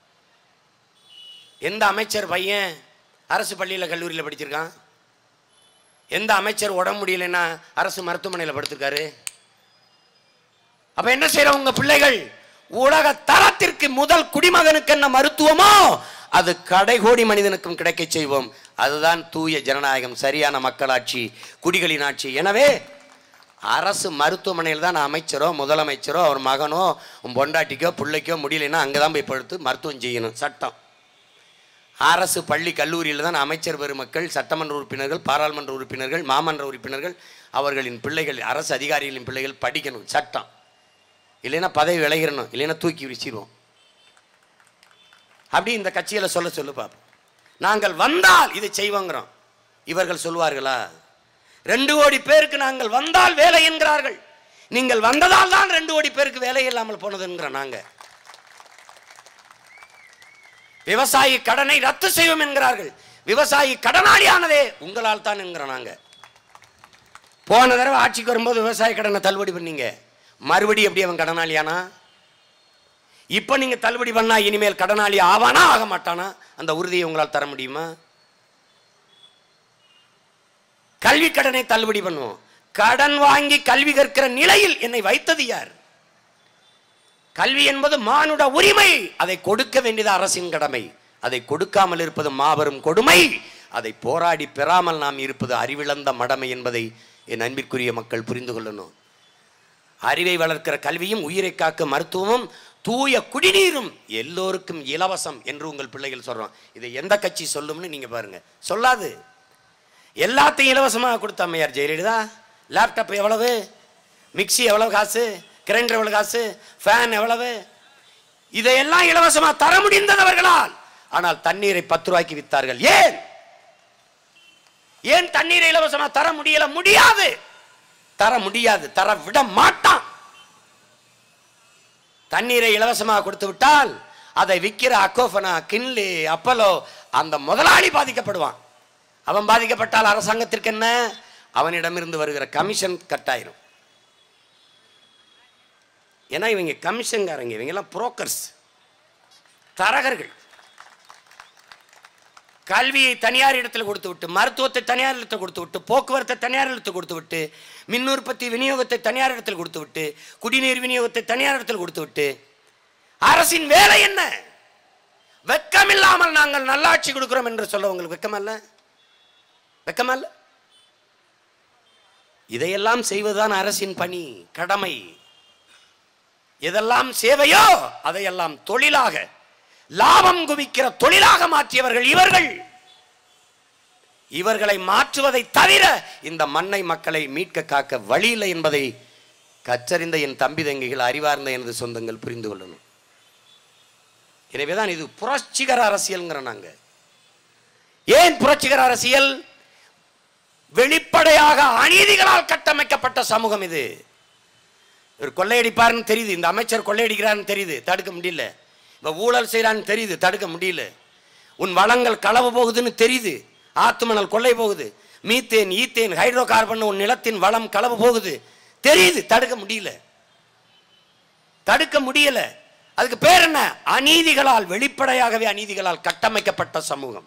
எந்த அமைச்சர் பையன் அரசு பள்ளியில் கல்லூரியில் படிச்சிருக்கான் எந்த அமைச்சர் உடம்பு முடியலைன்னா அரசு மருத்துவமனையில் படுத்திருக்காரு அப்ப என்ன செய்யற உங்க பிள்ளைகள் உலக தரத்திற்கு முதல் குடிமகனுக்கு என்ன மருத்துவமோ அது கடைகோடி மனிதனுக்கும் கிடைக்க செய்வோம் அதுதான் தூய ஜனநாயகம் சரியான மக்களாட்சி குடிகளின் ஆட்சி எனவே அரசு மருத்துவமனையில் தான் அமைச்சரோ முதலமைச்சரோ அவர் மகனோ உன் பொண்டாட்டிக்கோ பிள்ளைக்கோ முடியலைன்னா அங்கே தான் போய் படுத்து மருத்துவம் செய்யணும் சட்டம் அரசு பள்ளி கல்லூரியில் தான் அமைச்சர் பெருமக்கள் சட்டமன்ற உறுப்பினர்கள் பாராளுமன்ற உறுப்பினர்கள் மாமன்ற உறுப்பினர்கள் அவர்களின் பிள்ளைகள் அரசு அதிகாரிகளின் பிள்ளைகள் படிக்கணும் சட்டம் இல்லைன்னா பதவி விளைகிறணும் இல்லைன்னா தூக்கி விரிச்சிருவோம் அப்படி இந்த கட்சியில சொல்ல சொல்லு பார்ப்போம் நாங்கள் வந்தால் இதை செய்வோங்கிறோம் இவர்கள் சொல்வார்களா ரெண்டு கோடி பேருக்கு நாங்கள் வந்தால் வேலை என்கிறார்கள் நீங்கள் வந்ததால் தான் ரெண்டு கோடி பேருக்கு வேலை இல்லாமல் போனதுங்கிறோம் நாங்க விவசாயி கடனை ரத்து செய்வோம் என்கிறார்கள் விவசாயி கடனாளியானதே உங்களால் தான் என்கிறோம் நாங்க போன தடவை ஆட்சிக்கு வரும்போது விவசாய கடனை தள்ளுபடி பண்ணீங்க மறுபடி எப்படி அவன் கடனாளியானா இப்போ நீங்க தள்ளுபடி பண்ணா இனிமேல் கடனாளி ஆவானா ஆக மாட்டானா அந்த உறுதியை உங்களால் தர முடியுமா கல்வி கடனை தள்ளுபடி பண்ணுவோம் கடன் வாங்கி கல்வி கற்கிற நிலையில் என்னை வைத்தது யார் கல்வி என்பது மானுட உரிமை அதை கொடுக்க வேண்டியது அரசின் கடமை அதை கொடுக்காமல் இருப்பது மாபெரும் கொடுமை அதை போராடி பெறாமல் நாம் இருப்பது அறிவிழந்த மடமை என்பதை என் அன்பிற்குரிய மக்கள் புரிந்து கொள்ளணும் அறிவை வளர்க்கிற கல்வியும் உயிரை காக்க மருத்துவமும் தூய குடிநீரும் எல்லோருக்கும் இலவசம் என்று உங்கள் பிள்ளைகள் சொல்றோம் இதை எந்த கட்சி சொல்லும்னு நீங்க பாருங்க சொல்லாது எல்லாத்தையும் இலவசமாக கொடுத்த அம்மையார் ஜெயலலிதா லேப்டாப் எவ்வளவு மிக்ஸி எவ்வளவு காசு கிரைண்டர் எவ்வளவு காசு ஃபேன் எவ்வளவு இதையெல்லாம் இலவசமாக தர முடிந்தவர்களால் ஆனால் தண்ணீரை பத்து ரூபாய்க்கு வித்தார்கள் ஏன் ஏன் தண்ணீரை இலவசமா தர முடியல முடியாது தர முடியாது தர விட மாட்டான் தண்ணீரை இலவசமாக கொடுத்து விட்டால் அதை விற்கிற அக்கோஃபனா கின்லி அப்பலோ அந்த முதலாளி பாதிக்கப்படுவான் அவன் பாதிக்கப்பட்டால் அரசாங்கத்திற்கு என்ன அவனிடமிருந்து வருகிற கமிஷன் கட்டாயிரும் ஏன்னா இவங்க கமிஷன்காரங்க இவங்கெல்லாம் புரோக்கர்ஸ் தரகர்கள் கல்வியை தனியார் இடத்துல கொடுத்து விட்டு மருத்துவத்தை தனியார் இடத்துல கொடுத்து விட்டு போக்குவரத்தை தனியார் இடத்துல கொடுத்து விட்டு மின் உற்பத்தி விநியோகத்தை தனியார் இடத்துல கொடுத்து விட்டு குடிநீர் விநியோகத்தை தனியார் இடத்துல கொடுத்து விட்டு அரசின் வேலை என்ன வெக்கமில்லாமல் நாங்கள் நல்லாட்சி கொடுக்கிறோம் என்று சொல்ல உங்களுக்கு வெக்கமல்ல வெக்கமல்ல இதையெல்லாம் செய்வதுதான் அரசின் பணி கடமை எதெல்லாம் சேவையோ அதையெல்லாம் தொழிலாக லாபம் குவிக்கிற தொழிலாக மாற்றியவர்கள் இவர்கள் இவர்களை மாற்றுவதை தவிர இந்த மண்ணை மக்களை மீட்க காக்க வழி இல்லை என்பதை கற்றறிந்த என் தம்பி தங்கைகள் அறிவார்ந்த எனது சொந்தங்கள் புரிந்து கொள்ளணும் எனவேதான் இது புரட்சிகர அரசியல்ங்கிற நாங்க ஏன் புரட்சிகர அரசியல் வெளிப்படையாக அநீதிகளால் கட்டமைக்கப்பட்ட சமூகம் இது இவர் கொள்ளையடிப்பாருன்னு தெரியுது இந்த அமைச்சர் கொள்ளையடிக்கிறாருன்னு தெரியுது தடுக்க முடியல இப்போ ஊழல் செய்கிறான்னு தெரியுது தடுக்க முடியல உன் வளங்கள் களவு போகுதுன்னு தெரியுது ஆத்துமணல் கொள்ளை போகுது மீத்தேன் ஈத்தேன் ஹைட்ரோ கார்பன் உன் நிலத்தின் வளம் களவு போகுது தெரியுது தடுக்க முடியல தடுக்க முடியல அதுக்கு பேர் என்ன அநீதிகளால் வெளிப்படையாகவே அநீதிகளால் கட்டமைக்கப்பட்ட சமூகம்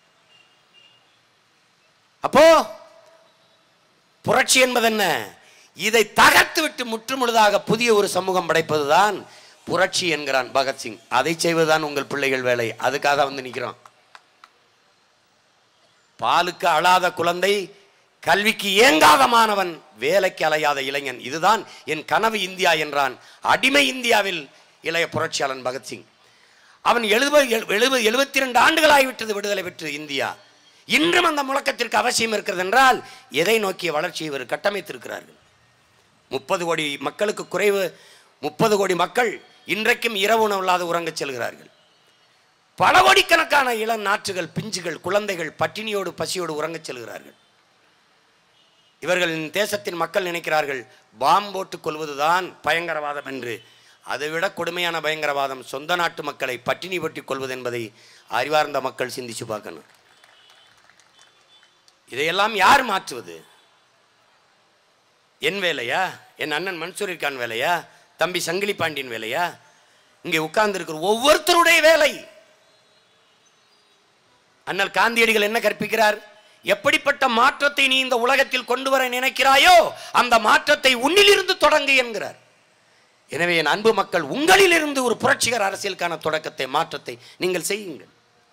அப்போ புரட்சி என்பது என்ன இதை தகர்த்து விட்டு முற்றுமுழுதாக புதிய ஒரு சமூகம் படைப்பதுதான் புரட்சி என்கிறான் பகத்சிங் அதை செய்வதுதான் உங்கள் பிள்ளைகள் வேலை அதுக்காக வந்து நிற்கிறோம் பாலுக்கு அழாத குழந்தை கல்விக்கு ஏங்காத மாணவன் வேலைக்கு அலையாத இளைஞன் இதுதான் என் கனவு இந்தியா என்றான் அடிமை இந்தியாவில் இளைய புரட்சியாளன் பகத்சிங் அவன் எழுபது எழுபது எழுபத்தி ரெண்டு ஆண்டுகள் ஆகிவிட்டது விடுதலை பெற்று இந்தியா இன்றும் அந்த முழக்கத்திற்கு அவசியம் இருக்கிறது என்றால் எதை நோக்கிய வளர்ச்சியை இவர் கட்டமைத்திருக்கிறார்கள் முப்பது கோடி மக்களுக்கு குறைவு முப்பது கோடி மக்கள் இன்றைக்கும் இரவு உணவு இல்லாத உறங்கச் செல்கிறார்கள் பல கோடிக்கணக்கான இளம் நாற்றுகள் பிஞ்சுகள் குழந்தைகள் பட்டினியோடு பசியோடு உறங்கச் செல்கிறார்கள் இவர்களின் தேசத்தின் மக்கள் நினைக்கிறார்கள் பாம் போட்டுக் கொள்வதுதான் பயங்கரவாதம் என்று அதைவிட கொடுமையான பயங்கரவாதம் சொந்த நாட்டு மக்களை பட்டினி போட்டுக் கொள்வது என்பதை அறிவார்ந்த மக்கள் சிந்திச்சு பார்க்கணும் இதையெல்லாம் யார் மாற்றுவது என் வேலையா என் அண்ணன் மன்சூர் கான் வேலையா தம்பி சங்கிலி பாண்டியன் வேலையா இங்கே உட்கார்ந்து இருக்கிற ஒவ்வொருத்தருடைய வேலை அண்ணல் காந்தியடிகள் என்ன கற்பிக்கிறார் எப்படிப்பட்ட மாற்றத்தை நீ இந்த உலகத்தில் கொண்டு வர நினைக்கிறாயோ அந்த மாற்றத்தை உன்னிலிருந்து தொடங்கு என்கிறார் எனவே என் அன்பு மக்கள் உங்களிலிருந்து ஒரு புரட்சிகர அரசியலுக்கான தொடக்கத்தை மாற்றத்தை நீங்கள் செய்யுங்கள்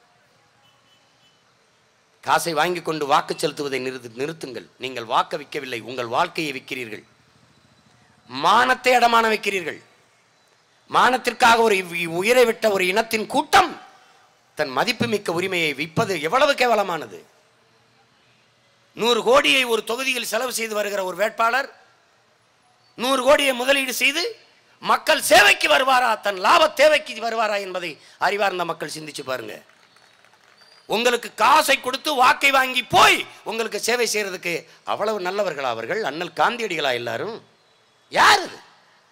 காசை வாங்கி கொண்டு வாக்கு செலுத்துவதை நிறுத்து நிறுத்துங்கள் நீங்கள் வாக்க விற்கவில்லை உங்கள் வாழ்க்கையை விற்கிறீர்கள் மானத்தை அடமான வைக்கிறீர்கள் மானத்திற்காக ஒரு இவ்- உயிரை விட்ட ஒரு இனத்தின் கூட்டம் தன் மதிப்புமிக்க உரிமையை விற்பது எவ்வளவு கேவலமானது நூறு கோடியை ஒரு தொகுதியில் செலவு செய்து வருகிற ஒரு வேட்பாளர் நூறு கோடியை முதலீடு செய்து மக்கள் சேவைக்கு வருவாரா தன் லாப தேவைக்கு வருவாரா என்பதை அறிவார்ந்த மக்கள் சிந்திச்சு பாருங்க உங்களுக்கு காசை கொடுத்து வாக்கை வாங்கி போய் உங்களுக்கு சேவை செய்யறதுக்கு அவ்வளவு நல்லவர்களா அவர்கள் அண்ணல் காந்தியடிகளா எல்லாரும் யார் இது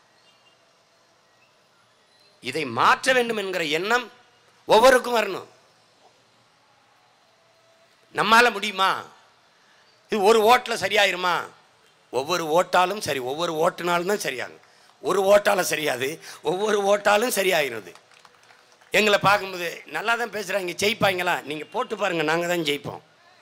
இதை மாற்ற வேண்டும் என்கிற எண்ணம் ஒவ்வொருக்கும் வரணும் நம்மால முடியுமா இது ஒரு ஓட்டில் சரியாயிருமா ஒவ்வொரு ஓட்டாலும் சரி ஒவ்வொரு ஓட்டுனாலும் தான் சரியாகும் ஒரு ஓட்டால சரியாது ஒவ்வொரு ஓட்டாலும் சரியாயிருது எங்களை பார்க்கும்போது நல்லா தான் பேசுகிறாங்க ஜெயிப்பாங்களா நீங்கள் போட்டு பாருங்க நாங்கள் தான் ஜெயிப்போம்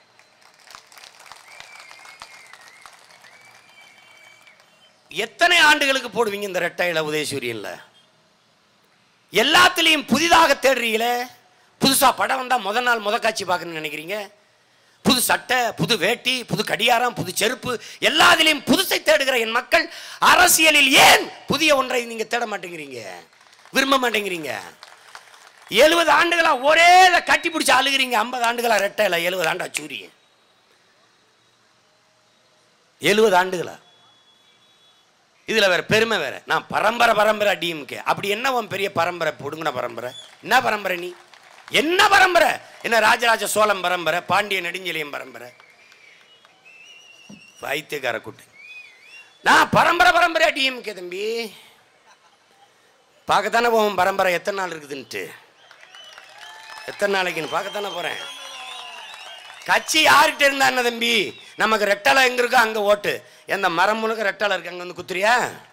எத்தனை ஆண்டுகளுக்கு போடுவீங்க இந்த ரெட்டையில உதயசூரியன்ல எல்லாத்துலேயும் புதிதாக தேடுறீங்களே புதுசா படம் வந்தா முத நாள் முத காட்சி பார்க்கணும்னு நினைக்கிறீங்க புது சட்டை புது வேட்டி புது கடியாரம் புது செருப்பு எல்லாத்திலையும் புதுசை தேடுகிற என் மக்கள் அரசியலில் ஏன் புதிய ஒன்றை நீங்க தேட மாட்டேங்கிறீங்க விரும்ப மாட்டேங்கிறீங்க எழுபது ஆண்டுகளா ஒரே இதை கட்டி பிடிச்சி அழுகிறீங்க ஐம்பது ஆண்டுகளா ரெட்டையில எழுபது ஆண்டா சூரிய எழுபது ஆண்டுகளா இதுல வேற பெருமை வேற நான் பரம்பரை பரம்பரை டிஎம்கே அப்படி என்ன உன் பெரிய பரம்பரை புடுங்கின பரம்பரை என்ன பரம்பரை நீ என்ன பரம்பரை என்ன ராஜராஜ சோழம் பரம்பரை பாண்டிய நெடுஞ்செழியம் பரம்பரை வைத்தியக்கார கூட்டு நான் பரம்பரை பரம்பரை டிஎம்கே தம்பி பார்க்கத்தானே போவோம் பரம்பரை எத்தனை நாள் இருக்குதுன்ட்டு எத்தனை நாளைக்குன்னு பார்க்கத்தானே போறேன் கட்சி யார்கிட்ட இருந்தா என்ன தம்பி நமக்கு ரெட்டலை எங்க இருக்கோ அங்க ஓட்டு எந்த மரம் முழுக்க ரெட்டலை இருக்கு அங்க வந்து குத்துறியா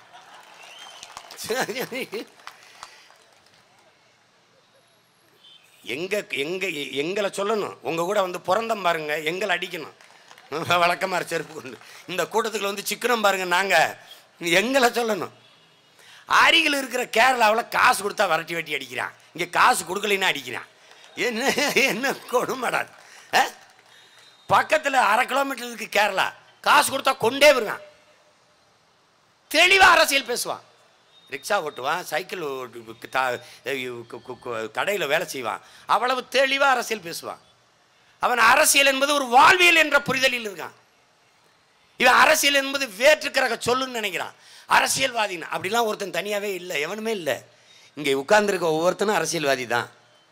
எங்க எங்க எங்களை சொல்லணும் உங்க கூட வந்து பிறந்தம் பாருங்க எங்களை அடிக்கணும் வழக்கமாக செருப்பு கொண்டு இந்த கூட்டத்துக்குள்ள வந்து சிக்கனம் பாருங்க நாங்க எங்களை சொல்லணும் அருகில் இருக்கிற கேரளாவில் காசு கொடுத்தா வரட்டி வெட்டி அடிக்கிறான் இங்கே காசு கொடுக்கலைன்னா அடிக்கிறான் என்ன என்ன கொடுமடாது பக்கத்தில் அரை கிலோமீட்டர் இருக்கு கேரளா காசு கொடுத்தா கொண்டே வருவான் தெளிவாக அரசியல் பேசுவான் ரிக்ஷா ஓட்டுவான் சைக்கிள் ஓட்டு கடையில் வேலை செய்வான் அவ்வளவு தெளிவாக அரசியல் பேசுவான் அவன் அரசியல் என்பது ஒரு வாழ்வியல் என்ற புரிதலில் இருக்கான் இவன் அரசியல் என்பது வேற்றுக்கிறக சொல்லுன்னு நினைக்கிறான் அரசியல்வாதின்னு அப்படிலாம் ஒருத்தன் தனியாகவே இல்லை எவனுமே இல்லை இங்கே உட்கார்ந்துருக்க ஒவ்வொருத்தனும் அரசியல்வாதி தான்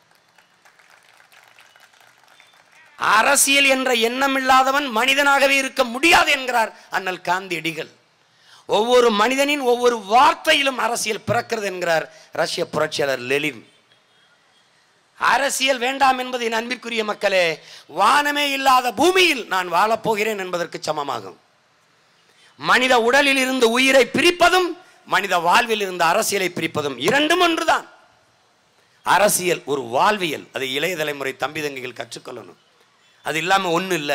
அரசியல் என்ற எண்ணம் இல்லாதவன் மனிதனாகவே இருக்க முடியாது என்கிறார் அண்ணல் காந்தியடிகள் ஒவ்வொரு மனிதனின் ஒவ்வொரு வார்த்தையிலும் அரசியல் பிறக்கிறது என்கிறார் ரஷ்ய புரட்சியாளர் லெலின் அரசியல் வேண்டாம் என்பது என் அன்பிற்குரிய மக்களே வானமே இல்லாத பூமியில் நான் வாழப்போகிறேன் என்பதற்கு சமமாகும் மனித உடலில் இருந்து உயிரை பிரிப்பதும் மனித வாழ்வில் இருந்த அரசியலை பிரிப்பதும் இரண்டும் ஒன்றுதான் அரசியல் ஒரு வாழ்வியல் அதை இளைய தலைமுறை தம்பி தங்கைகள் கற்றுக்கொள்ளணும் அது இல்லாம ஒண்ணு இல்லை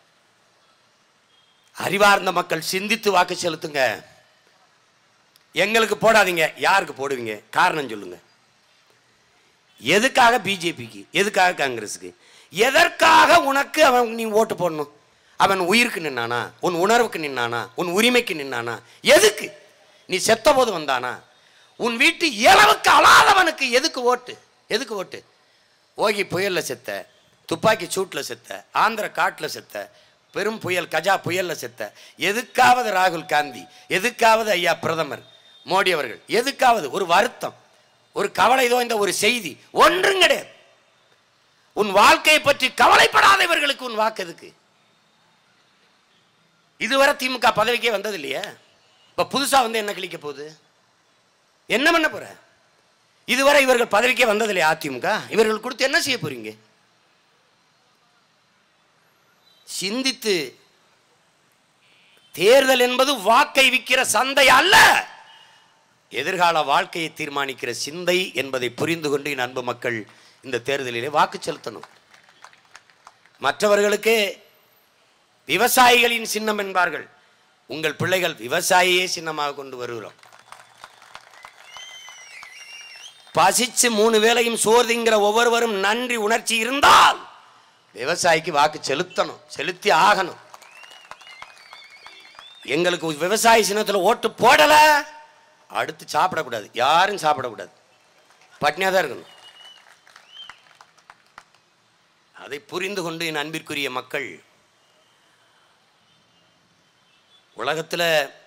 அறிவார்ந்த மக்கள் சிந்தித்து வாக்கு செலுத்துங்க எங்களுக்கு போடாதீங்க யாருக்கு போடுவீங்க காரணம் சொல்லுங்க எதுக்காக பிஜேபிக்கு எதுக்காக காங்கிரஸுக்கு எதற்காக உனக்கு அவன் நீ ஓட்டு போடணும் அவன் உயிருக்கு நின்னானா உன் உணர்வுக்கு நின்னானா உன் உரிமைக்கு நின்னானா எதுக்கு நீ செத்த போது வந்தானா உன் வீட்டு இளவுக்கு அழாதவனுக்கு எதுக்கு ஓட்டு எதுக்கு ஓட்டு ஓகி புயல்ல செத்த துப்பாக்கி சூட்ல செத்த ஆந்திர காட்டுல செத்த பெரும் புயல் கஜா புயல்ல செத்த எதுக்காவது ராகுல் காந்தி எதுக்காவது ஐயா பிரதமர் மோடி அவர்கள் எதுக்காவது ஒரு வருத்தம் ஒரு கவலை தோய்ந்த ஒரு செய்தி ஒன்றும் கிடையாது உன் வாழ்க்கையை பற்றி கவலைப்படாதவர்களுக்கு உன் வாக்கு எதுக்கு இதுவரை திமுக பதவிக்கே வந்தது இல்லையா இப்ப புதுசா வந்து என்ன கிழிக்க போகுது என்ன பண்ண போற இதுவரை இவர்கள் பதவிக்கே வந்தது இல்லையா அதிமுக இவர்கள் கொடுத்து என்ன செய்ய போறீங்க சிந்தித்து தேர்தல் என்பது வாக்கை விற்கிற சந்தை அல்ல எதிர்கால வாழ்க்கையை தீர்மானிக்கிற சிந்தை என்பதை புரிந்து கொண்டு என் அன்பு மக்கள் இந்த தேர்தலிலே வாக்கு செலுத்தணும் மற்றவர்களுக்கு விவசாயிகளின் சின்னம் என்பார்கள் உங்கள் பிள்ளைகள் விவசாயியே சின்னமாக கொண்டு வருகிறோம் பசிச்சு மூணு வேளையும் சோறு திங்கிற ஒவ்வொருவரும் நன்றி உணர்ச்சி இருந்தால் விவசாயிக்கு வாக்கு செலுத்தணும் செலுத்தி ஆகணும் எங்களுக்கு விவசாய சின்னத்தில் ஓட்டு போடல அடுத்து சாப்பிடக்கூடாது யாரும் சாப்பிடக்கூடாது பட்னியாக தான் இருக்கணும் அதை புரிந்து கொண்டு என் அன்பிற்குரிய மக்கள் உலகத்தில்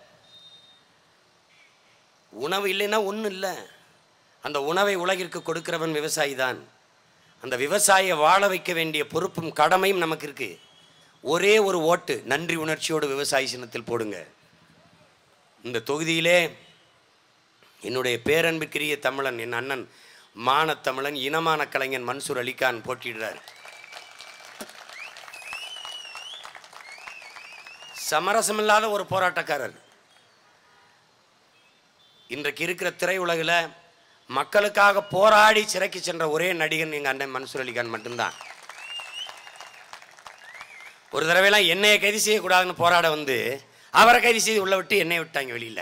உணவு இல்லைன்னா ஒன்றும் இல்லை அந்த உணவை உலகிற்கு கொடுக்கிறவன் விவசாயி தான் அந்த விவசாயியை வாழ வைக்க வேண்டிய பொறுப்பும் கடமையும் நமக்கு இருக்கு ஒரே ஒரு ஓட்டு நன்றி உணர்ச்சியோடு விவசாயி சின்னத்தில் போடுங்க இந்த தொகுதியிலே என்னுடைய பேரன்பிற்குரிய தமிழன் என் அண்ணன் மானத்தமிழன் இனமான கலைஞன் மன்சூர் அலிகான் போட்டியிடுறார் சமரசமில்லாத ஒரு போராட்டக்காரர் இன்றைக்கு இருக்கிற திரையுலகில் மக்களுக்காக போராடி சிறைக்கு சென்ற ஒரே நடிகன் எங்கள் அண்ணன் மன்சூர் அலிகான் மட்டும்தான் ஒரு தடவைலாம் என்னையை கைது செய்யக்கூடாதுன்னு போராட வந்து அவரை கைது செய்து உள்ள விட்டு என்னைய விட்டாங்க வெளியில்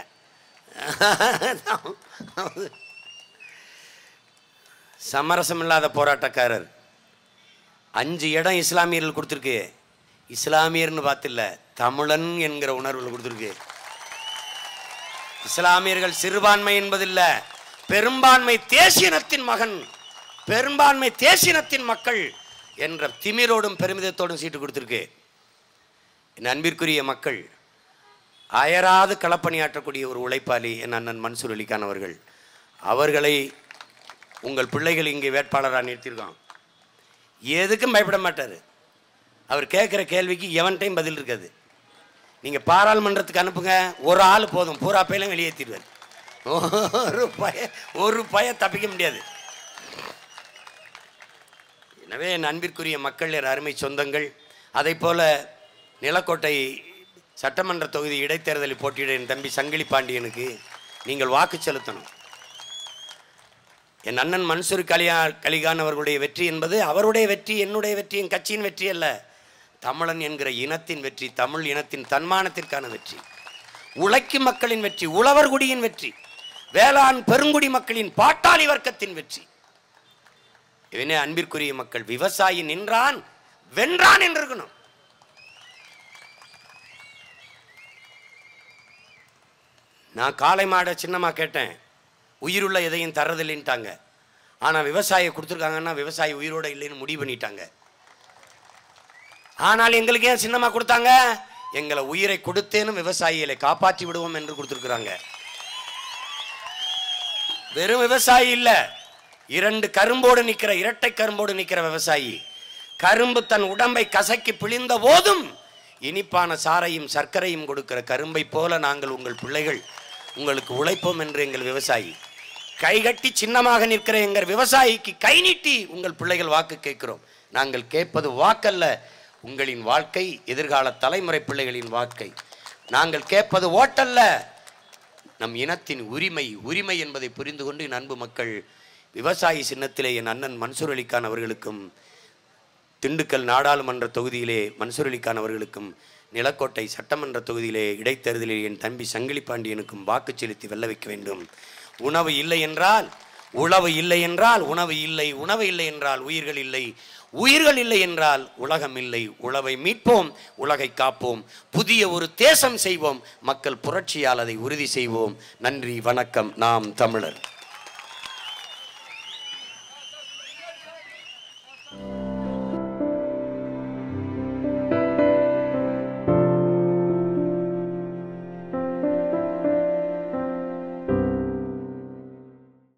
சமரசம் இல்லாத போராட்டக்காரர் அஞ்சு இடம் இஸ்லாமியர்கள் கொடுத்துருக்கு இஸ்லாமியர்னு பார்த்தில்ல தமிழன் என்கிற உணர்வில் கொடுத்துருக்கு இஸ்லாமியர்கள் சிறுபான்மை என்பதில்ல பெரும்பான்மை தேசியனத்தின் மகன் பெரும்பான்மை தேசியனத்தின் மக்கள் என்ற திமிரோடும் பெருமிதத்தோடும் சீட்டு கொடுத்துருக்கு என் அன்பிற்குரிய மக்கள் அயராது களப்பணியாற்றக்கூடிய ஒரு உழைப்பாளி என் அண்ணன் மன்சூர் அலிகான் அவர்கள் அவர்களை உங்கள் பிள்ளைகள் இங்கே வேட்பாளராக நிறுத்தியிருக்கான் எதுக்கும் பயப்பட மாட்டார் அவர் கேட்குற கேள்விக்கு எவன்டையும் பதில் இருக்காது நீங்கள் பாராளுமன்றத்துக்கு அனுப்புங்க ஒரு ஆள் போதும் பூரா பையிலும் வெளியேற்றிடுவார் ஒரு பய ஒரு பய தப்பிக்க முடியாது எனவே என் அன்பிற்குரிய மக்கள் என் அருமை சொந்தங்கள் அதை போல நிலக்கோட்டை சட்டமன்ற தொகுதி இடைத்தேர்தலில் போட்டியிட என் தம்பி சங்கிலி பாண்டியனுக்கு நீங்கள் வாக்கு செலுத்தணும் என் அண்ணன் மன்சூர் கலியா கலிகான் அவர்களுடைய வெற்றி என்பது அவருடைய வெற்றி என்னுடைய வெற்றி என் கட்சியின் வெற்றி அல்ல தமிழன் என்கிற இனத்தின் வெற்றி தமிழ் இனத்தின் தன்மானத்திற்கான வெற்றி உழைக்கும் மக்களின் வெற்றி உழவர் குடியின் வெற்றி வேளாண் பெருங்குடி மக்களின் பாட்டாளி வர்க்கத்தின் வெற்றி இவனே அன்பிற்குரிய மக்கள் விவசாயி நின்றான் வென்றான் என்று இருக்கணும் நான் காளை மாடை சின்னமா கேட்டேன் உயிருள்ள எதையும் தர்றதில்லைன்ட்டாங்க ஆனால் விவசாயி கொடுத்துருக்காங்கன்னா விவசாயி உயிரோட இல்லைன்னு முடிவு பண்ணிட்டாங்க ஆனால் எங்களுக்கு ஏன் சின்னமா கொடுத்தாங்க எங்களை உயிரை கொடுத்தேனும் விவசாயிகளை காப்பாற்றி விடுவோம் என்று கொடுத்துருக்குறாங்க வெறும் விவசாயி இல்ல இரண்டு கரும்போடு நிக்கிற இரட்டை கரும்போடு நிக்கிற விவசாயி கரும்பு தன் உடம்பை கசக்கி பிழிந்த போதும் இனிப்பான சாரையும் சர்க்கரையும் கொடுக்கிற கரும்பை போல நாங்கள் உங்கள் பிள்ளைகள் உங்களுக்கு உழைப்போம் என்று எங்கள் விவசாயி கைகட்டி சின்னமாக நிற்கிற எங்கள் விவசாயிக்கு கை நீட்டி உங்கள் பிள்ளைகள் வாக்கு கேட்கிறோம் நாங்கள் கேட்பது வாக்கல்ல உங்களின் வாழ்க்கை எதிர்கால தலைமுறை பிள்ளைகளின் வாழ்க்கை நாங்கள் கேட்பது ஓட்டல்ல நம் இனத்தின் உரிமை உரிமை என்பதை புரிந்து கொண்டு என் அன்பு மக்கள் விவசாயி சின்னத்திலே என் அண்ணன் மன்சூர் அலிகான் அவர்களுக்கும் திண்டுக்கல் நாடாளுமன்ற தொகுதியிலே மன்சூர் அலிகான் அவர்களுக்கும் நிலக்கோட்டை சட்டமன்ற தொகுதியிலே இடைத்தேர்தலில் என் தம்பி சங்கிலி பாண்டியனுக்கும் வாக்கு செலுத்தி வெல்ல வைக்க வேண்டும் உணவு இல்லை என்றால் உழவு இல்லை என்றால் உணவு இல்லை உணவு இல்லை என்றால் உயிர்கள் இல்லை உயிர்கள் இல்லை என்றால் உலகம் இல்லை உழவை மீட்போம் உலகை காப்போம் புதிய ஒரு தேசம் செய்வோம் மக்கள் புரட்சியால் அதை உறுதி செய்வோம் நன்றி வணக்கம் நாம் தமிழர்